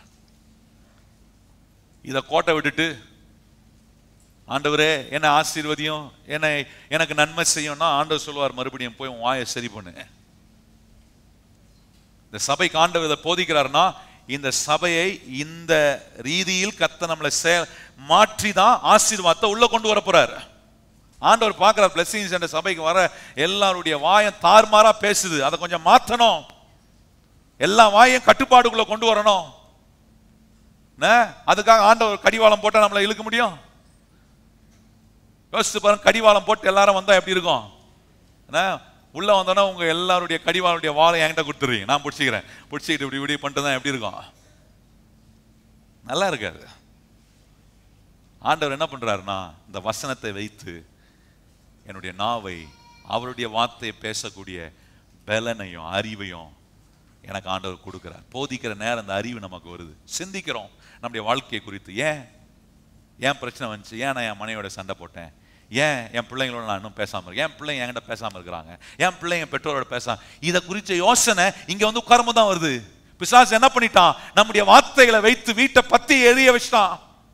இதை கோட்டை விட்டுட்டு ஆண்டவரே என்னை ஆசீர்வதியும் என்னை எனக்கு நன்மை செய்யும்னா ஆண்டவர் சொல்லுவார் மறுபடியும் போய் உன் வாயை சரி பண்ணு இந்த சபைக்கு ஆண்டவர் இதை போதிக்கிறாருன்னா இந்த சபையை இந்த ரீதியில் கத்த நம்மளை சே மாற்றி தான் ஆசீர்வாதத்தை உள்ள கொண்டு வர போறாரு ஆண்டவர் பார்க்குற பிளஸிங்ஸ் என்ற சபைக்கு வர எல்லாருடைய வாயம் தாறுமாறா பேசுது அதை கொஞ்சம் மாற்றணும் எல்லா வாயும் கட்டுப்பாடுக்குள்ள கொண்டு வரணும் என்ன? அதுக்காக ஆண்டவர் கடிவாளம் போட்டா நம்மளை இழுக்க முடியும் யோசிச்சு பாருங்க கடிவாளம் போட்டு எல்லாரும் வந்தா எப்படி இருக்கும் என்ன? உள்ள வந்தோன்னா உங்க எல்லாருடைய கடிவாளுடைய வாழை என்கிட்ட கொடுத்துருவீங்க நான் பிடிச்சிக்கிறேன் பிடிச்சிக்கிட்டு இப்படி இப்படி பண்ணிட்டு தான் எப்படி இருக்கும் நல்லா இருக்காது ஆண்டவர் என்ன பண்றாருன்னா இந்த வசனத்தை வைத்து என்னுடைய நாவை அவருடைய வார்த்தையை பேசக்கூடிய பலனையும் அறிவையும் எனக்கு ஆண்டவர் கொடுக்கிறார் போதிக்கிற நேரம் அந்த அறிவு நமக்கு வருது சிந்திக்கிறோம் நம்முடைய வாழ்க்கையை குறித்து ஏன் ஏன் பிரச்சனை வந்துச்சு ஏன் நான் என் மனைவியோட சண்டை போட்டேன் ஏன் என் பிள்ளைங்களோட நான் இன்னும் பேசாம இருக்கேன் என் பிள்ளைங்க என்கிட்ட பேசாம இருக்கிறாங்க என் பிள்ளைங்க பெற்றோரோட பேசாம இதை குறித்த யோசனை இங்க வந்து உட்காரும்போது தான் வருது பிசாசு என்ன பண்ணிட்டான் நம்முடைய வார்த்தைகளை வைத்து வீட்டை பத்தி எரிய வச்சிட்டான்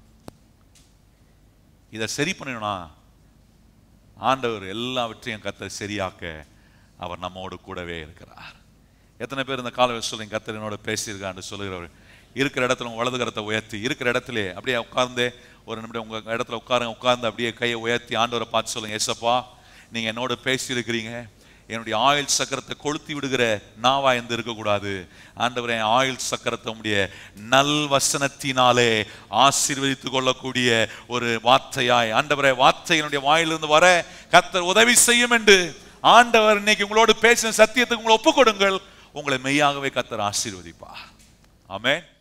இதை சரி பண்ணணும்னா ஆண்டவர் எல்லாவற்றையும் கத்த சரியாக்க அவர் நம்மோடு கூடவே இருக்கிறார் எத்தனை பேர் இந்த கால சொல்லுங்க கத்தர் என்னோட பேசியிருக்கான்னு சொல்லுகிறவர் இருக்கிற இடத்துல உங்க வலது கரத்தை உயர்த்தி இருக்கிற இடத்துல அப்படியே உட்கார்ந்து ஒரு நிமிடம் உங்க இடத்துல உட்காருங்க உட்கார்ந்து அப்படியே கையை உயர்த்தி ஆண்டவரை பார்த்து சொல்லுங்க ஏசப்பா நீங்க என்னோட பேசியிருக்கிறீங்க என்னுடைய ஆயுள் சக்கரத்தை கொளுத்தி விடுகிற நாவா இருந்து இருக்கக்கூடாது ஆண்டவரே என் ஆயுள் சக்கரத்தை உடைய நல் வசனத்தினாலே ஆசீர்வதித்துக் கொள்ளக்கூடிய ஒரு வார்த்தையாய் ஆண்டவரே வார்த்தையினுடைய வாயிலிருந்து வர கர்த்தர் உதவி செய்யும் என்று ஆண்டவர் இன்னைக்கு உங்களோடு பேசின சத்தியத்துக்கு உங்களை ஒப்புக் கொடுங்கள் உங்களை மெய்யாகவே கர்த்தர் ஆசீர்வதிப்பார் ஆமென்